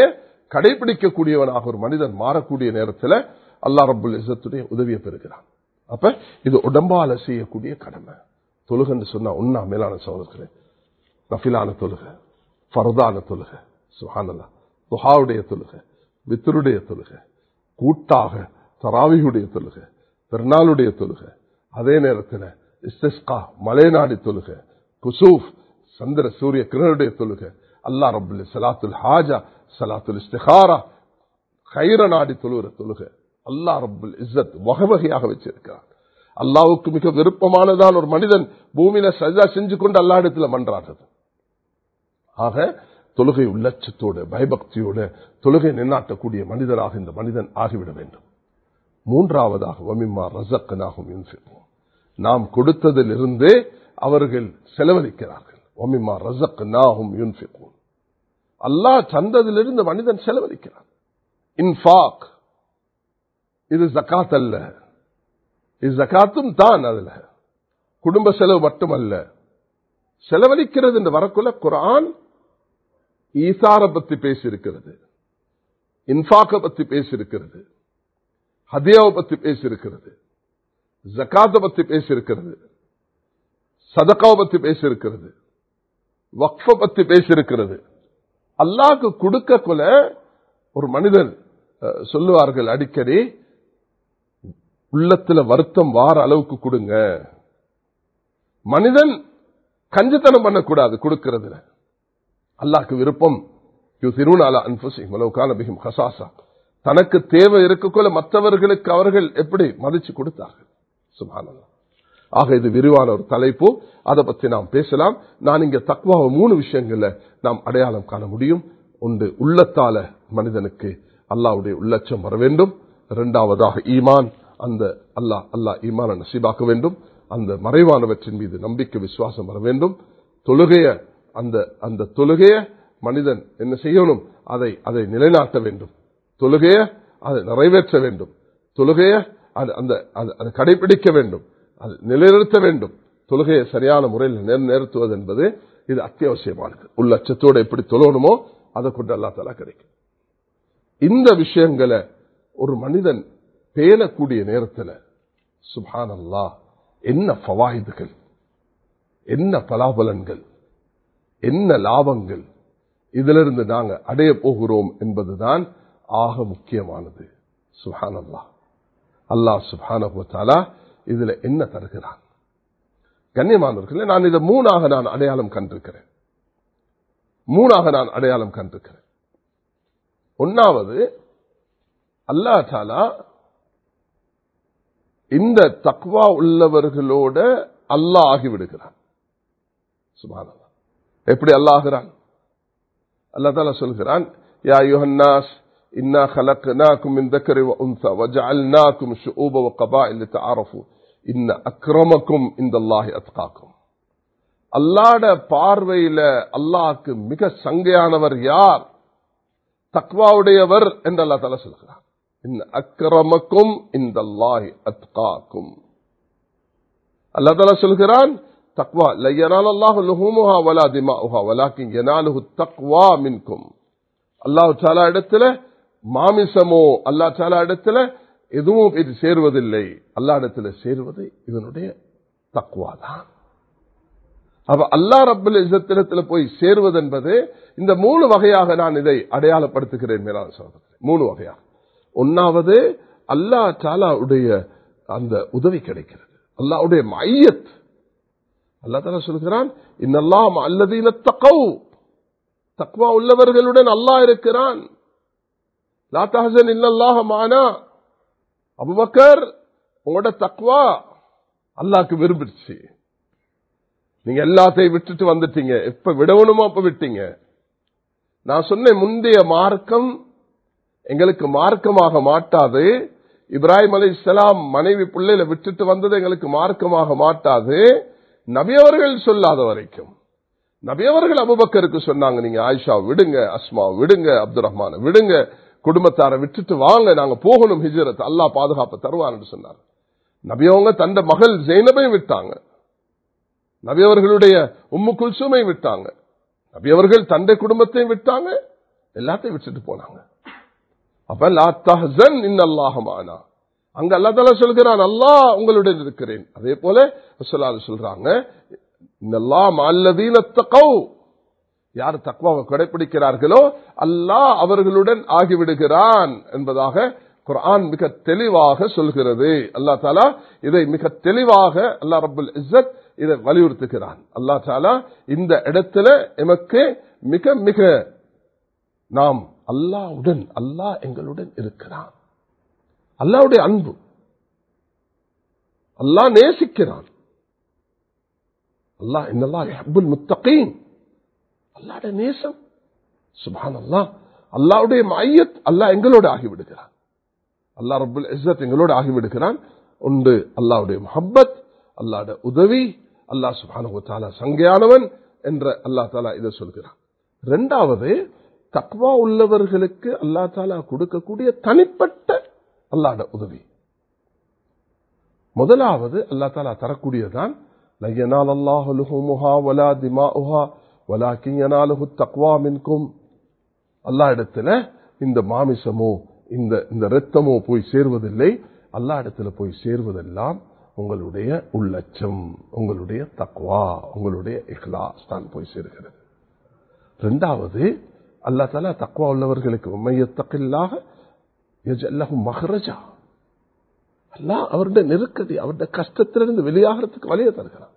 கடைபிடிக்கக்கூடியவனாக ஒரு மனிதன் மாறக்கூடிய நேரத்தில் அல்லா ரபுல் இசத்துடைய உதவியை பெறுகிறான் அப்ப இது உடம்பால செய்யக்கூடிய கடமை தொழுகன்னு சொன்னா உண்ணா மேலான சோதர்களே நஃபிலான தொழுக ஃபர்தான தொழுக சுஹானல்லா துஹாவுடைய தொழுக வித்தருடைய தொழுக கூட்டாக தராவியுடைய தொழுக பெருநாளுடைய தொழுக அதே நேரத்தில் இஸ்திஸ்கா மலைநாடி தொழுக குசூஃப் சந்திர சூரிய கிரனுடைய தொழுக அல்லா ரபுல் சலாத்துல் ஹாஜா சலாத்துல் இஸ்திஹாரா கைர நாடி தொழுகிற தொழுக அல்லா ரபுல் இஸ்ஸத் வகை வகையாக வச்சிருக்கிறார் அல்லாவுக்கு மிக விருப்பமானதான் ஒரு மனிதன் பூமியில சஜா செஞ்சு கொண்டு அல்லா இடத்துல மன்றாடுறது ஆக தொழுகை உள்ளச்சத்தோடு பயபக்தியோடு தொழுகை நின்னாட்டக்கூடிய மனிதனாக இந்த மனிதன் ஆகிவிட வேண்டும் மூன்றாவதாக வமிமா ரசக்கனாகும் யுன்ஃபிக்கும் நாம் கொடுத்ததிலிருந்தே அவர்கள் செலவழிக்கிறார்கள் ஒமிமா ரசக் நாகும் யுன்ஃபிக்கும் அல்லாஹ் தந்ததிலிருந்து மனிதன் செலவழிக்கிறான் இன்ஃபாக் இது ஜக்காத் அல்ல இது ஜக்காத்தும் தான் அதுல குடும்ப செலவு மட்டுமல்ல செலவழிக்கிறது என்று வரக்குள்ள குரான் ஈசார பத்தி பேசியிருக்கிறது இன்ஃபாக்க பத்தி பேசியிருக்கிறது ஹதியாவை பத்தி பேசியிருக்கிறது ஜக்காத்தை பத்தி பேசியிருக்கிறது சதக்காவை பத்தி பேசியிருக்கிறது வக்ஃப பத்தி பேசியிருக்கிறது அல்லாக்கு கொடுக்க கொல ஒரு மனிதன் சொல்லுவார்கள் அடிக்கடி உள்ளத்துல வருத்தம் வார அளவுக்கு கொடுங்க மனிதன் கஞ்சத்தனம் பண்ணக்கூடாது கொடுக்கிறதுல அல்லாக்கு விருப்பம் தனக்கு தேவை இருக்கக்குள்ள மற்றவர்களுக்கு அவர்கள் எப்படி மதிச்சு கொடுத்தார்கள் சுபானல்லா ஆக இது விரிவான ஒரு தலைப்பு அதை பத்தி நாம் பேசலாம் நான் இங்க தக்குவாக மூணு விஷயங்கள்ல நாம் அடையாளம் காண முடியும் ஒன்று உள்ளத்தால மனிதனுக்கு அல்லாவுடைய உள்ளச்சம் வர வேண்டும் இரண்டாவதாக ஈமான் அந்த அல்லாஹ் அல்லாஹ் ஈமான நசீபாக்க வேண்டும் அந்த மறைவானவற்றின் மீது நம்பிக்கை விசுவாசம் வர வேண்டும் தொழுகைய அந்த அந்த தொழுகைய மனிதன் என்ன செய்யணும் அதை அதை நிலைநாட்ட வேண்டும் தொழுகைய அதை நிறைவேற்ற வேண்டும் தொழுகைய அந்த அதை கடைபிடிக்க வேண்டும் அது நிலைநிறுத்த வேண்டும் தொழுகையை சரியான முறையில் நிறுத்துவது என்பது இது அத்தியாவசியமானது உள்ள அச்சத்தோடு எப்படி தொழணுமோ அதை கொண்டு அல்லா தலா கிடைக்கும் இந்த விஷயங்களை ஒரு மனிதன் பேணக்கூடிய நேரத்தில் சுபான் அல்லா என்ன பவாயுதுகள் என்ன பலாபலன்கள் என்ன லாபங்கள் இதிலிருந்து நாங்கள் அடைய போகிறோம் என்பதுதான் ஆக முக்கியமானது சுஹான் அல்லா அல்லாஹ் சுபானா இதுல என்ன தருகிறான் கண்ணியமானவர்களே நான் இதை மூணாக நான் அடையாளம் கண்டிருக்கிறேன் மூணாக நான் அடையாளம் கண்டிருக்கிறேன் ஒன்னாவது அல்லா தாலா இந்த தக்வா உள்ளவர்களோட அல்லாஹ் ஆகிவிடுகிறான் சுபானல்லா எப்படி அல்லாகிறான் அல்லா தாலா சொல்கிறான் யா யுஹன்னாஸ் إنا خلقناكم من ذكر وأنثى وجعلناكم شعوبا وقبائل لتعارفوا إن أكرمكم عند الله أتقاكم அல்லாட பார்வையில அல்லாஹ்க்கு மிக சங்கையானவர் யார் தக்வாவுடையவர் என்று அல்லா தலா சொல்கிறார் இன் அக்கிரமக்கும் இந்த அல்லாஹி அத்காக்கும் அல்லா தலா சொல்கிறான் தக்வா லையனால் அல்லாஹு லுஹுமுஹா வலா திமாஹா வலாக்கின் யனாலுஹு தக்வா மின்கும் அல்லாஹ் சாலா இடத்துல மாமிசமோ அல்லா சாலா இடத்துல எதுவும் இது சேருவதில்லை அல்லா இடத்துல சேருவது இதனுடைய தக்குவா தான் அப்ப அல்லா ரப்பல் இசத்திடத்தில் போய் சேருவது என்பது இந்த மூணு வகையாக நான் இதை அடையாளப்படுத்துகிறேன் மேலான சகோதரர் மூணு வகையாக ஒன்னாவது அல்லா சாலாவுடைய அந்த உதவி கிடைக்கிறது அல்லாவுடைய மையத் அல்லா தாலா சொல்கிறான் இன்னெல்லாம் அல்லதீன தக்கவு தக்வா உள்ளவர்களுடன் அல்லாஹ் இருக்கிறான் லா தஹசன் இல்லல்லாஹ மானா அபுபக்கர் உங்களோட தக்வா அல்லாக்கு விரும்பிடுச்சு நீங்க எல்லாத்தையும் விட்டுட்டு வந்துட்டீங்க எப்ப விடவணுமோ அப்ப விட்டீங்க நான் சொன்னேன் முந்தைய மார்க்கம் எங்களுக்கு மார்க்கமாக மாட்டாது இப்ராஹிம் அலி இஸ்லாம் மனைவி பிள்ளையில விட்டுட்டு வந்தது எங்களுக்கு மார்க்கமாக மாட்டாது நபியவர்கள் சொல்லாத வரைக்கும் நபியவர்கள் அபுபக்கருக்கு சொன்னாங்க நீங்க ஆயிஷா விடுங்க அஸ்மா விடுங்க அப்துல் ரஹ்மான விடுங்க குடும்பத்தாரை விட்டுட்டு வாங்க நாங்க போகணும் ஹிஜரத் அல்லா பாதுகாப்பு தருவார் சொன்னார் நபியவங்க தந்த மகள் ஜெயினபையும் விட்டாங்க நபியவர்களுடைய உம்மு குல்சுமை விட்டாங்க நபியவர்கள் தந்தை குடும்பத்தையும் விட்டாங்க எல்லாத்தையும் விட்டுட்டு போனாங்க அப்ப லா தஹ்சன் இன்னல்லாஹ மானா அங்க அல்லா தால சொல்கிறான் அல்லாஹ் உங்களுடன் இருக்கிறேன் அதே போல சொல்லாது சொல்றாங்க இன்னல்லாஹ் மல்லதீன தகவ் யார் தக்வாவை கடைபிடிக்கிறார்களோ அல்லாஹ் அவர்களுடன் ஆகிவிடுகிறான் என்பதாக குர்ஆன் மிக தெளிவாக சொல்கிறது அல்லா தாலா இதை மிக தெளிவாக அல்லா ரபுல் இஸ்ஸத் இதை வலியுறுத்துகிறான் அல்லா தாலா இந்த இடத்துல எமக்கு மிக மிக நாம் அல்லாவுடன் அல்லாஹ் எங்களுடன் இருக்கிறான் அல்லாவுடைய அன்பு அல்லாஹ் நேசிக்கிறான் அல்லாஹ் இன்னல்லாஹ் ஹப்புல் முத்தகீன் அல்லாட நேசம் சுபான் அல்லா அல்லாவுடைய மையத் அல்லாஹ் எங்களோடு ஆகிவிடுகிறான் அல்லா ரபுல் இஸ்ஸத் எங்களோடு ஆகிவிடுகிறான் உண்டு அல்லாவுடைய முஹப்பத் அல்லாட உதவி அல்லாஹ் சுபான சங்கையானவன் என்ற அல்லா தாலா இதை சொல்கிறான் ரெண்டாவது தக்வா உள்ளவர்களுக்கு அல்லா தாலா கொடுக்கக்கூடிய தனிப்பட்ட அல்லாட உதவி முதலாவது அல்லா தாலா தரக்கூடியதான் லையனால் அல்லாஹ் லுஹுமுஹா வலா திமாஉஹா வலாக்கின் யனாலுஹு தக்வா மின்கும் அல்லா இடத்துல இந்த மாமிசமோ இந்த இந்த ரத்தமோ போய் சேர்வதில்லை அல்லா இடத்துல போய் சேர்வதெல்லாம் உங்களுடைய உள்ளச்சம் உங்களுடைய தக்வா உங்களுடைய இஹ்லாஸ் தான் போய் சேர்கிறது ரெண்டாவது அல்லா தாலா தக்வா உள்ளவர்களுக்கு உண்மையத்தக்கில்லாக மகரஜா அல்லா அவருடைய நெருக்கடி அவருடைய கஷ்டத்திலிருந்து வெளியாகிறதுக்கு வழியை தருகிறான்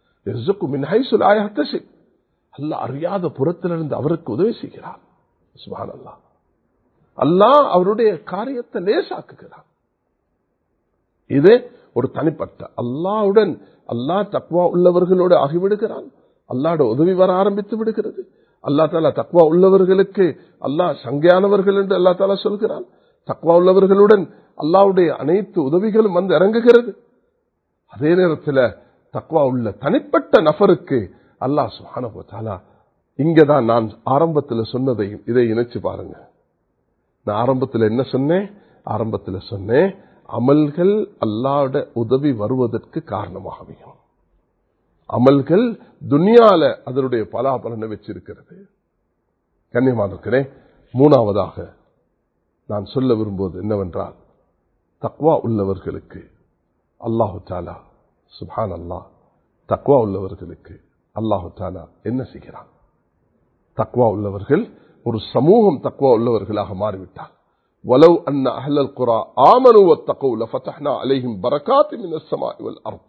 அல்ல அறியாத புறத்திலிருந்து அவருக்கு உதவி செய்கிறான் சுபான் அல்லா அல்லாஹ் அவருடைய காரியத்தை லேசாக்குகிறான் இது ஒரு தனிப்பட்ட அல்லாவுடன் அல்லாஹ் தக்வா உள்ளவர்களோடு ஆகிவிடுகிறான் அல்லாட உதவி வர ஆரம்பித்து விடுகிறது அல்லா தாலா தக்வா உள்ளவர்களுக்கு அல்லாஹ் சங்கையானவர்கள் என்று அல்லா தாலா சொல்கிறான் தக்வா உள்ளவர்களுடன் அல்லாவுடைய அனைத்து உதவிகளும் வந்து இறங்குகிறது அதே நேரத்தில் தக்வா உள்ள தனிப்பட்ட நபருக்கு அல்லாஹ் சுஹானா இங்கதான் நான் ஆரம்பத்தில் சொன்னதையும் இதை இணைச்சு பாருங்க நான் ஆரம்பத்தில் என்ன சொன்னேன் ஆரம்பத்தில் சொன்னேன் அமல்கள் அல்லாட உதவி வருவதற்கு காரணமாக அமையும் அமல்கள் துனியால அதனுடைய பலாபலனை வச்சிருக்கிறது கண்ணியமான மூணாவதாக நான் சொல்ல விரும்புவது என்னவென்றால் தக்வா உள்ளவர்களுக்கு அல்லாஹு தாலா சுபான் அல்லாஹ் தக்வா உள்ளவர்களுக்கு அல்லாஹு தாலா என்ன செய்கிறான் தக்வா உள்ளவர்கள் ஒரு சமூகம் தக்வா உள்ளவர்களாக மாறிவிட்டார் ولو أن أهل القرى آمنوا واتقوا لفتحنا عليهم بركات من السماء والأرض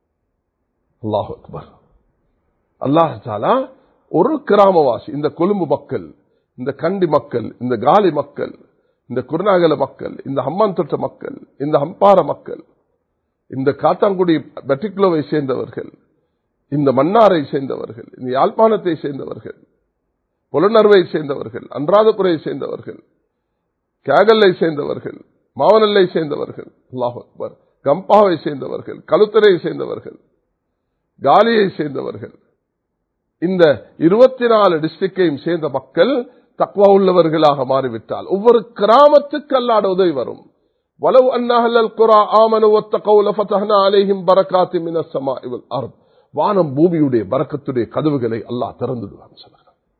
الله أكبر الله تعالى ஒரு கிராமவாசி இந்த கொழும்பு மக்கள் இந்த கண்டி மக்கள் இந்த காலி மக்கள் இந்த குருநாகல மக்கள் இந்த ஹம்மான் தொட்ட மக்கள் இந்த ஹம்பார மக்கள் இந்த காத்தாங்குடி பெட்டிகுலோவை சேர்ந்தவர்கள் இந்த மன்னாரை சேர்ந்தவர்கள் இந்த யாழ்ப்பாணத்தை சேர்ந்தவர்கள் புலனர்வை சேர்ந்தவர்கள் அன்றாதபுரை சேர்ந்தவர்கள் கேகல்லை சேர்ந்தவர்கள் மாவனல்லை சேர்ந்தவர்கள் அல்லாஹ் அக்பர் கம்பாவை சேர்ந்தவர்கள் கலுத்தரை சேர்ந்தவர்கள் காலியை சேர்ந்தவர்கள் இந்த இருபத்தி நாலு டிஸ்ட்ரிக்டையும் சேர்ந்த மக்கள் தக்வா உள்ளவர்களாக மாறிவிட்டால் ஒவ்வொரு கிராமத்துக்கு அல்லாட உதவி வரும் வலவு அன்னாஹல் குரா ஆமனு ஒத்த கவுல ஃபதஹ்னா அலைஹிம் பரக்காத்தி மினஸ் ஸமாஇ வல் அர்த் வானம் பூமியுடைய பரக்கத்துடைய கதவுகளை அல்லாஹ் திறந்துடுவான் சொல்றான்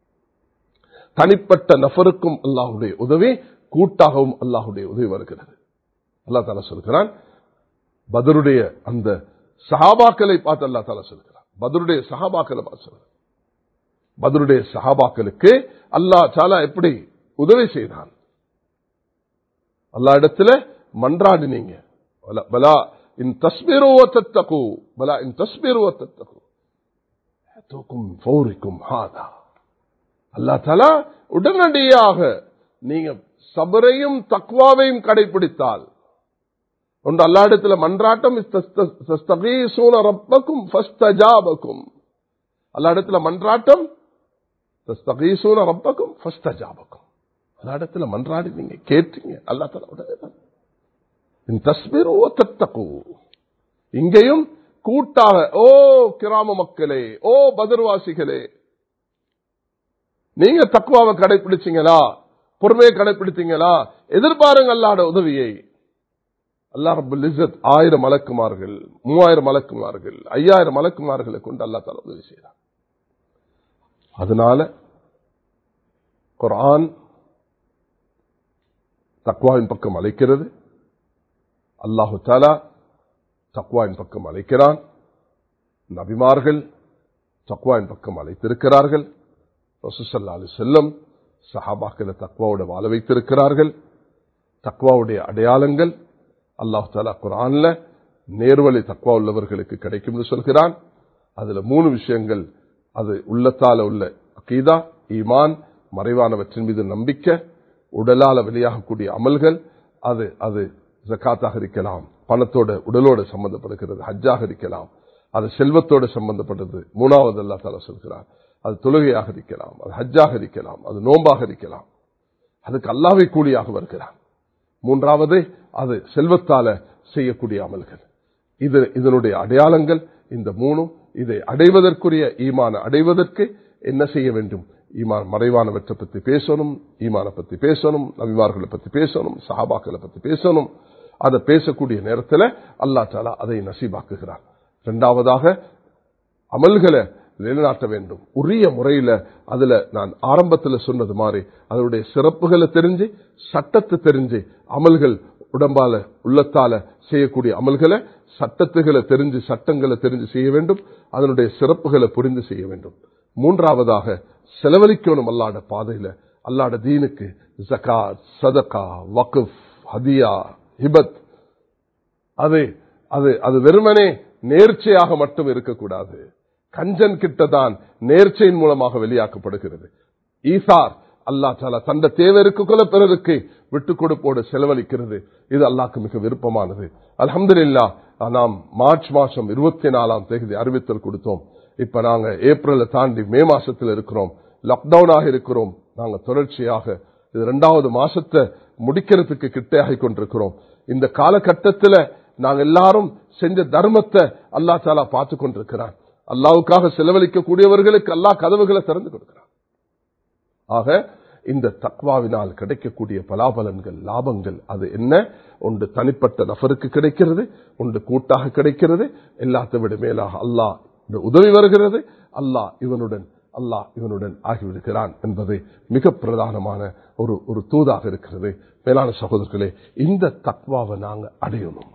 தனிப்பட்ட நபருக்கும் அல்லாஹுடைய உதவி கூட்டாகவும் அல்லாஹுடைய உதவி வருகிறது அல்லா தாலா சொல்கிறான் பதருடைய அந்த சஹாபாக்களை பார்த்து அல்லா தாலா சொல்கிறான் பதருடைய சஹாபாக்களை பார்த்து சொல்கிறான் பதருடைய சஹாபாக்களுக்கு அல்லா தாலா எப்படி உதவி செய்தான் அல்லா இடத்துல மன்றாடினீங்க பலா இன் தஸ்மீருவத்தக்கு பலா இன் தஸ்மீருவத்தக்கு தூக்கும் பௌரிக்கும் ஹாதா அல்லா தலா உடனடியாக நீங்க சபரையும் தக்வாவையும் கடைபிடித்தால் ஒன்று அல்லாடத்தில் மன்றாட்டம் ரப்பக்கும் ஃபஸ்தஜாபக்கும் அல்லாடத்தில் மன்றாட்டம் ரப்பக்கும் ஃபஸ்தஜாபக்கும் அல்லாடத்தில் மன்றாடி நீங்க கேட்டீங்க அல்லா தலா உடனே தான் தஸ்மீர் ஓ தத்தகு இங்கேயும் கூட்டாக ஓ கிராம மக்களே ஓ பதர்வாசிகளே நீங்க தக்குவாவை கடைபிடிச்சீங்களா பொறுமையை கடைபிடித்தீங்களா எதிர்பாருங்க அல்லாட உதவியை அல்லா ரபுல் இசத் ஆயிரம் மலக்குமார்கள் மூவாயிரம் மலக்குமார்கள் ஐயாயிரம் மலக்குமார்களை கொண்டு அல்லா தால உதவி செய்யறான் அதனால குரான் தக்வாவின் பக்கம் அழைக்கிறது அல்லாஹு தாலா தக்வாவின் பக்கம் அழைக்கிறான் நபிமார்கள் தக்வாவின் பக்கம் அழைத்திருக்கிறார்கள் ரசூசல்லா அலி செல்லம் சஹாபாக்களை தக்வாவோட வாழ வைத்திருக்கிறார்கள் தக்வாவுடைய அடையாளங்கள் அல்லாஹ் தாலா குரான்ல நேர்வழி தக்வா உள்ளவர்களுக்கு கிடைக்கும் என்று சொல்கிறான் அதுல மூணு விஷயங்கள் அது உள்ளத்தால உள்ள அகீதா ஈமான் மறைவானவற்றின் மீது நம்பிக்கை உடலால வெளியாகக்கூடிய அமல்கள் அது அது ஜக்காத்தாக இருக்கலாம் பணத்தோட உடலோட சம்பந்தப்படுகிறது ஹஜ்ஜாக இருக்கலாம் அது செல்வத்தோடு சம்பந்தப்பட்டது மூணாவது அல்லா தாலா சொல்கிறார் அது தொழுகையாக இருக்கலாம் அது ஹஜ்ஜாக இருக்கலாம் அது நோம்பாக இருக்கலாம் அதுக்கு அல்லாவை கூலியாக வருகிறான் மூன்றாவது அது செல்வத்தால செய்யக்கூடிய அமல்கள் இது இதனுடைய அடையாளங்கள் இந்த மூணும் இதை அடைவதற்குரிய ஈமான அடைவதற்கு என்ன செய்ய வேண்டும் ஈமான் மறைவானவற்றை பற்றி பேசணும் ஈமான பத்தி பேசணும் நபிமார்களை பத்தி பேசணும் சஹாபாக்களை பத்தி பேசணும் அதை பேசக்கூடிய நேரத்தில் அல்லா தாலா அதை நசீபாக்குகிறார் இரண்டாவதாக அமல்களை நிலைநாட்ட வேண்டும் உரிய முறையில அதுல நான் ஆரம்பத்தில் சொன்னது மாதிரி அதனுடைய சிறப்புகளை தெரிஞ்சு சட்டத்தை தெரிஞ்சு அமல்கள் உடம்பால உள்ளத்தால செய்யக்கூடிய அமல்களை சட்டத்துகளை தெரிஞ்சு சட்டங்களை தெரிஞ்சு செய்ய வேண்டும் அதனுடைய சிறப்புகளை புரிந்து செய்ய வேண்டும் மூன்றாவதாக செலவழிக்கணும் அல்லாட பாதையில அல்லாட தீனுக்கு ஜகாத் சதகா வகுப் ஹதியா ஹிபத் அது அது அது வெறுமனே நேர்ச்சையாக மட்டும் இருக்கக்கூடாது கஞ்சன் கிட்டதான் நேர்ச்சையின் மூலமாக வெளியாக்கப்படுகிறது ஈசார் அல்லா தாலா தந்த தேவைக்கு கொல பிறருக்கு விட்டுக் கொடுப்போடு செலவழிக்கிறது இது அல்லாக்கு மிக விருப்பமானது அலமது இல்லா நாம் மார்ச் மாசம் இருபத்தி நாலாம் தேதி அறிவித்தல் கொடுத்தோம் இப்ப நாங்க ஏப்ரலை தாண்டி மே மாசத்தில் இருக்கிறோம் லாக்டவுனாக இருக்கிறோம் நாங்க தொடர்ச்சியாக இது இரண்டாவது மாசத்தை முடிக்கிறதுக்கு கிட்டே ஆகி கொண்டிருக்கிறோம் இந்த காலகட்டத்தில் நாங்க எல்லாரும் செஞ்ச தர்மத்தை அல்லா தாலா பார்த்து கொண்டிருக்கிறான் அல்லாவுக்காக செலவழிக்கக்கூடியவர்களுக்கு அல்லா கதவுகளை திறந்து கொடுக்கிறான் ஆக இந்த தக்வாவினால் கிடைக்கக்கூடிய பலாபலன்கள் லாபங்கள் அது என்ன ஒன்று தனிப்பட்ட நபருக்கு கிடைக்கிறது ஒன்று கூட்டாக கிடைக்கிறது எல்லாத்தை விட மேலாக அல்லாஹ் உதவி வருகிறது அல்லாஹ் இவனுடன் அல்லாஹ் இவனுடன் ஆகிவிடுகிறான் என்பது மிக பிரதானமான ஒரு ஒரு தூதாக இருக்கிறது மேலான சகோதரர்களே இந்த தக்வாவை நாங்க அடையணும்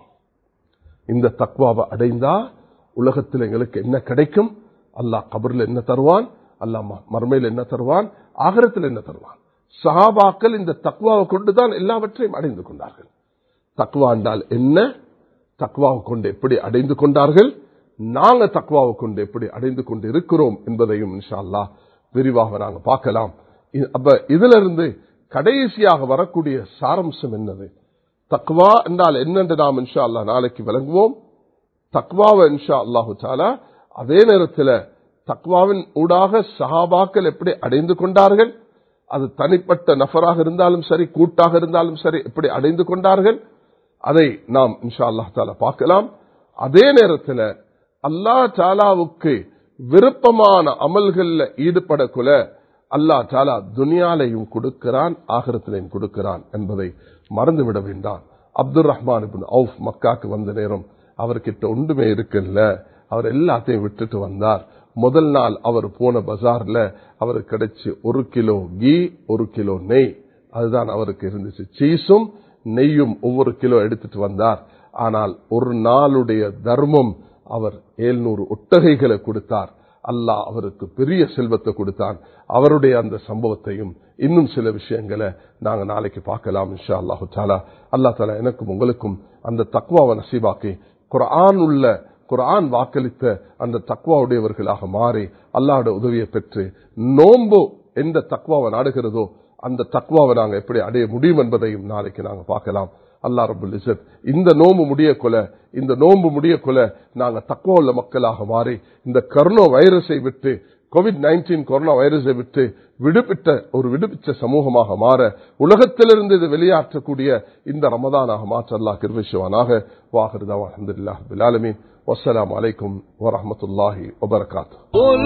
இந்த தக்வாவை அடைந்தா உலகத்தில் எங்களுக்கு என்ன கிடைக்கும் அல்லாஹ் கபரில் என்ன தருவான் அல்லாஹ் மர்மையில் என்ன தருவான் ஆகரத்தில் என்ன தருவான் சஹாபாக்கள் இந்த தக்வாவை கொண்டுதான் எல்லாவற்றையும் அடைந்து கொண்டார்கள் தக்வா என்றால் என்ன தக்வாவை கொண்டு எப்படி அடைந்து கொண்டார்கள் நாங்க தக்வாவை கொண்டு எப்படி அடைந்து கொண்டு இருக்கிறோம் என்பதையும் இன்ஷா அல்லா விரிவாக நாங்க பார்க்கலாம் அப்ப இதுல இருந்து கடைசியாக வரக்கூடிய சாரம்சம் என்னது தக்வா என்றால் என்னென்று நாம் இன்ஷா அல்லா நாளைக்கு விளங்குவோம் தக்வாவை இன்ஷா அல்லாஹு தாலா அதே நேரத்தில் தக்வாவின் ஊடாக சஹாபாக்கள் எப்படி அடைந்து கொண்டார்கள் அது தனிப்பட்ட நபராக இருந்தாலும் சரி கூட்டாக இருந்தாலும் சரி எப்படி அடைந்து கொண்டார்கள் அதை நாம் இன்ஷா அல்லாஹ் தாலா பார்க்கலாம் அதே நேரத்தில் அல்லா தாலாவுக்கு விருப்பமான அமல்கள்ல ஈடுபடக்குள்ள அல்லா தாலா துனியாலையும் கொடுக்கிறான் ஆகரத்திலையும் கொடுக்கிறான் என்பதை மறந்துவிட வேண்டாம் அப்துல் ரஹ்மான் அவுஃப் மக்காக்கு வந்த நேரம் அவர்கிட்ட ஒன்றுமே இருக்குல்ல அவர் எல்லாத்தையும் விட்டுட்டு வந்தார் முதல் நாள் அவர் போன பஜார்ல அவருக்கு கிடைச்சு ஒரு கிலோ கீ ஒரு கிலோ நெய் அதுதான் அவருக்கு இருந்துச்சு சீஸும் நெய்யும் ஒவ்வொரு கிலோ எடுத்துட்டு வந்தார் ஆனால் ஒரு நாளுடைய தர்மம் அவர் ஏழ்நூறு ஒட்டகைகளை கொடுத்தார் அல்லாஹ் அவருக்கு பெரிய செல்வத்தை கொடுத்தான் அவருடைய அந்த சம்பவத்தையும் இன்னும் சில விஷயங்களை நாங்க நாளைக்கு பார்க்கலாம் இன்ஷா அல்லாஹு தாலா அல்லா தாலா எனக்கும் உங்களுக்கும் அந்த தக்குவாவை நசீபாக்கி குரான் உள்ள குரான் வாக்களித்த அந்த தக்குவாவுடையவர்களாக மாறி அல்லாவோட உதவியை பெற்று நோம்பு எந்த தக்குவாவை நாடுகிறதோ அந்த தக்குவாவை நாங்க எப்படி அடைய முடியும் என்பதையும் நாளைக்கு நாங்க பார்க்கலாம் அல்லா ரபுல் இசத் இந்த நோம்பு முடிய கொல இந்த நோம்பு முடிய கொல நாங்க தக்குவ உள்ள மக்களாக மாறி இந்த கரோனா வைரஸை விட்டு கோவிட் நைன்டீன் கொரோனா வைரஸை விட்டு விடுபிட்ட ஒரு விடுபிச்ச சமூகமாக மாற உலகத்திலிருந்து இது வெளியாற்றக்கூடிய இந்த ரமதானாக மாற்ற அல்லா கிருவிஷவானாக வாஹிருதா அஹமதுல்லா பிலாலமீன் والسلام عليكم ورحمة الله وبركاته قل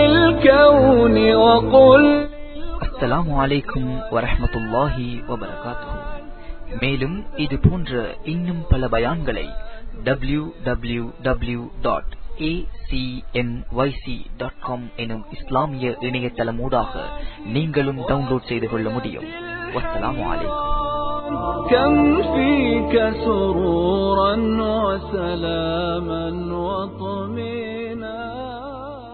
للكون وقل அஸ்ஸலாமு அலைக்கும் வரஹ்மத்துல்லாஹி வபரகாத்துஹு மேலும் இது போன்ற இன்னும் பல பயான்களை W W W dot dot com எனும் இஸ்லாமிய இணையதளமூடாக நீங்களும் டவுன்லோட் செய்து கொள்ள முடியும் வஸ்ஸலாமு அலைக்கும் كم فيك سرورا وسلاما وطمئنا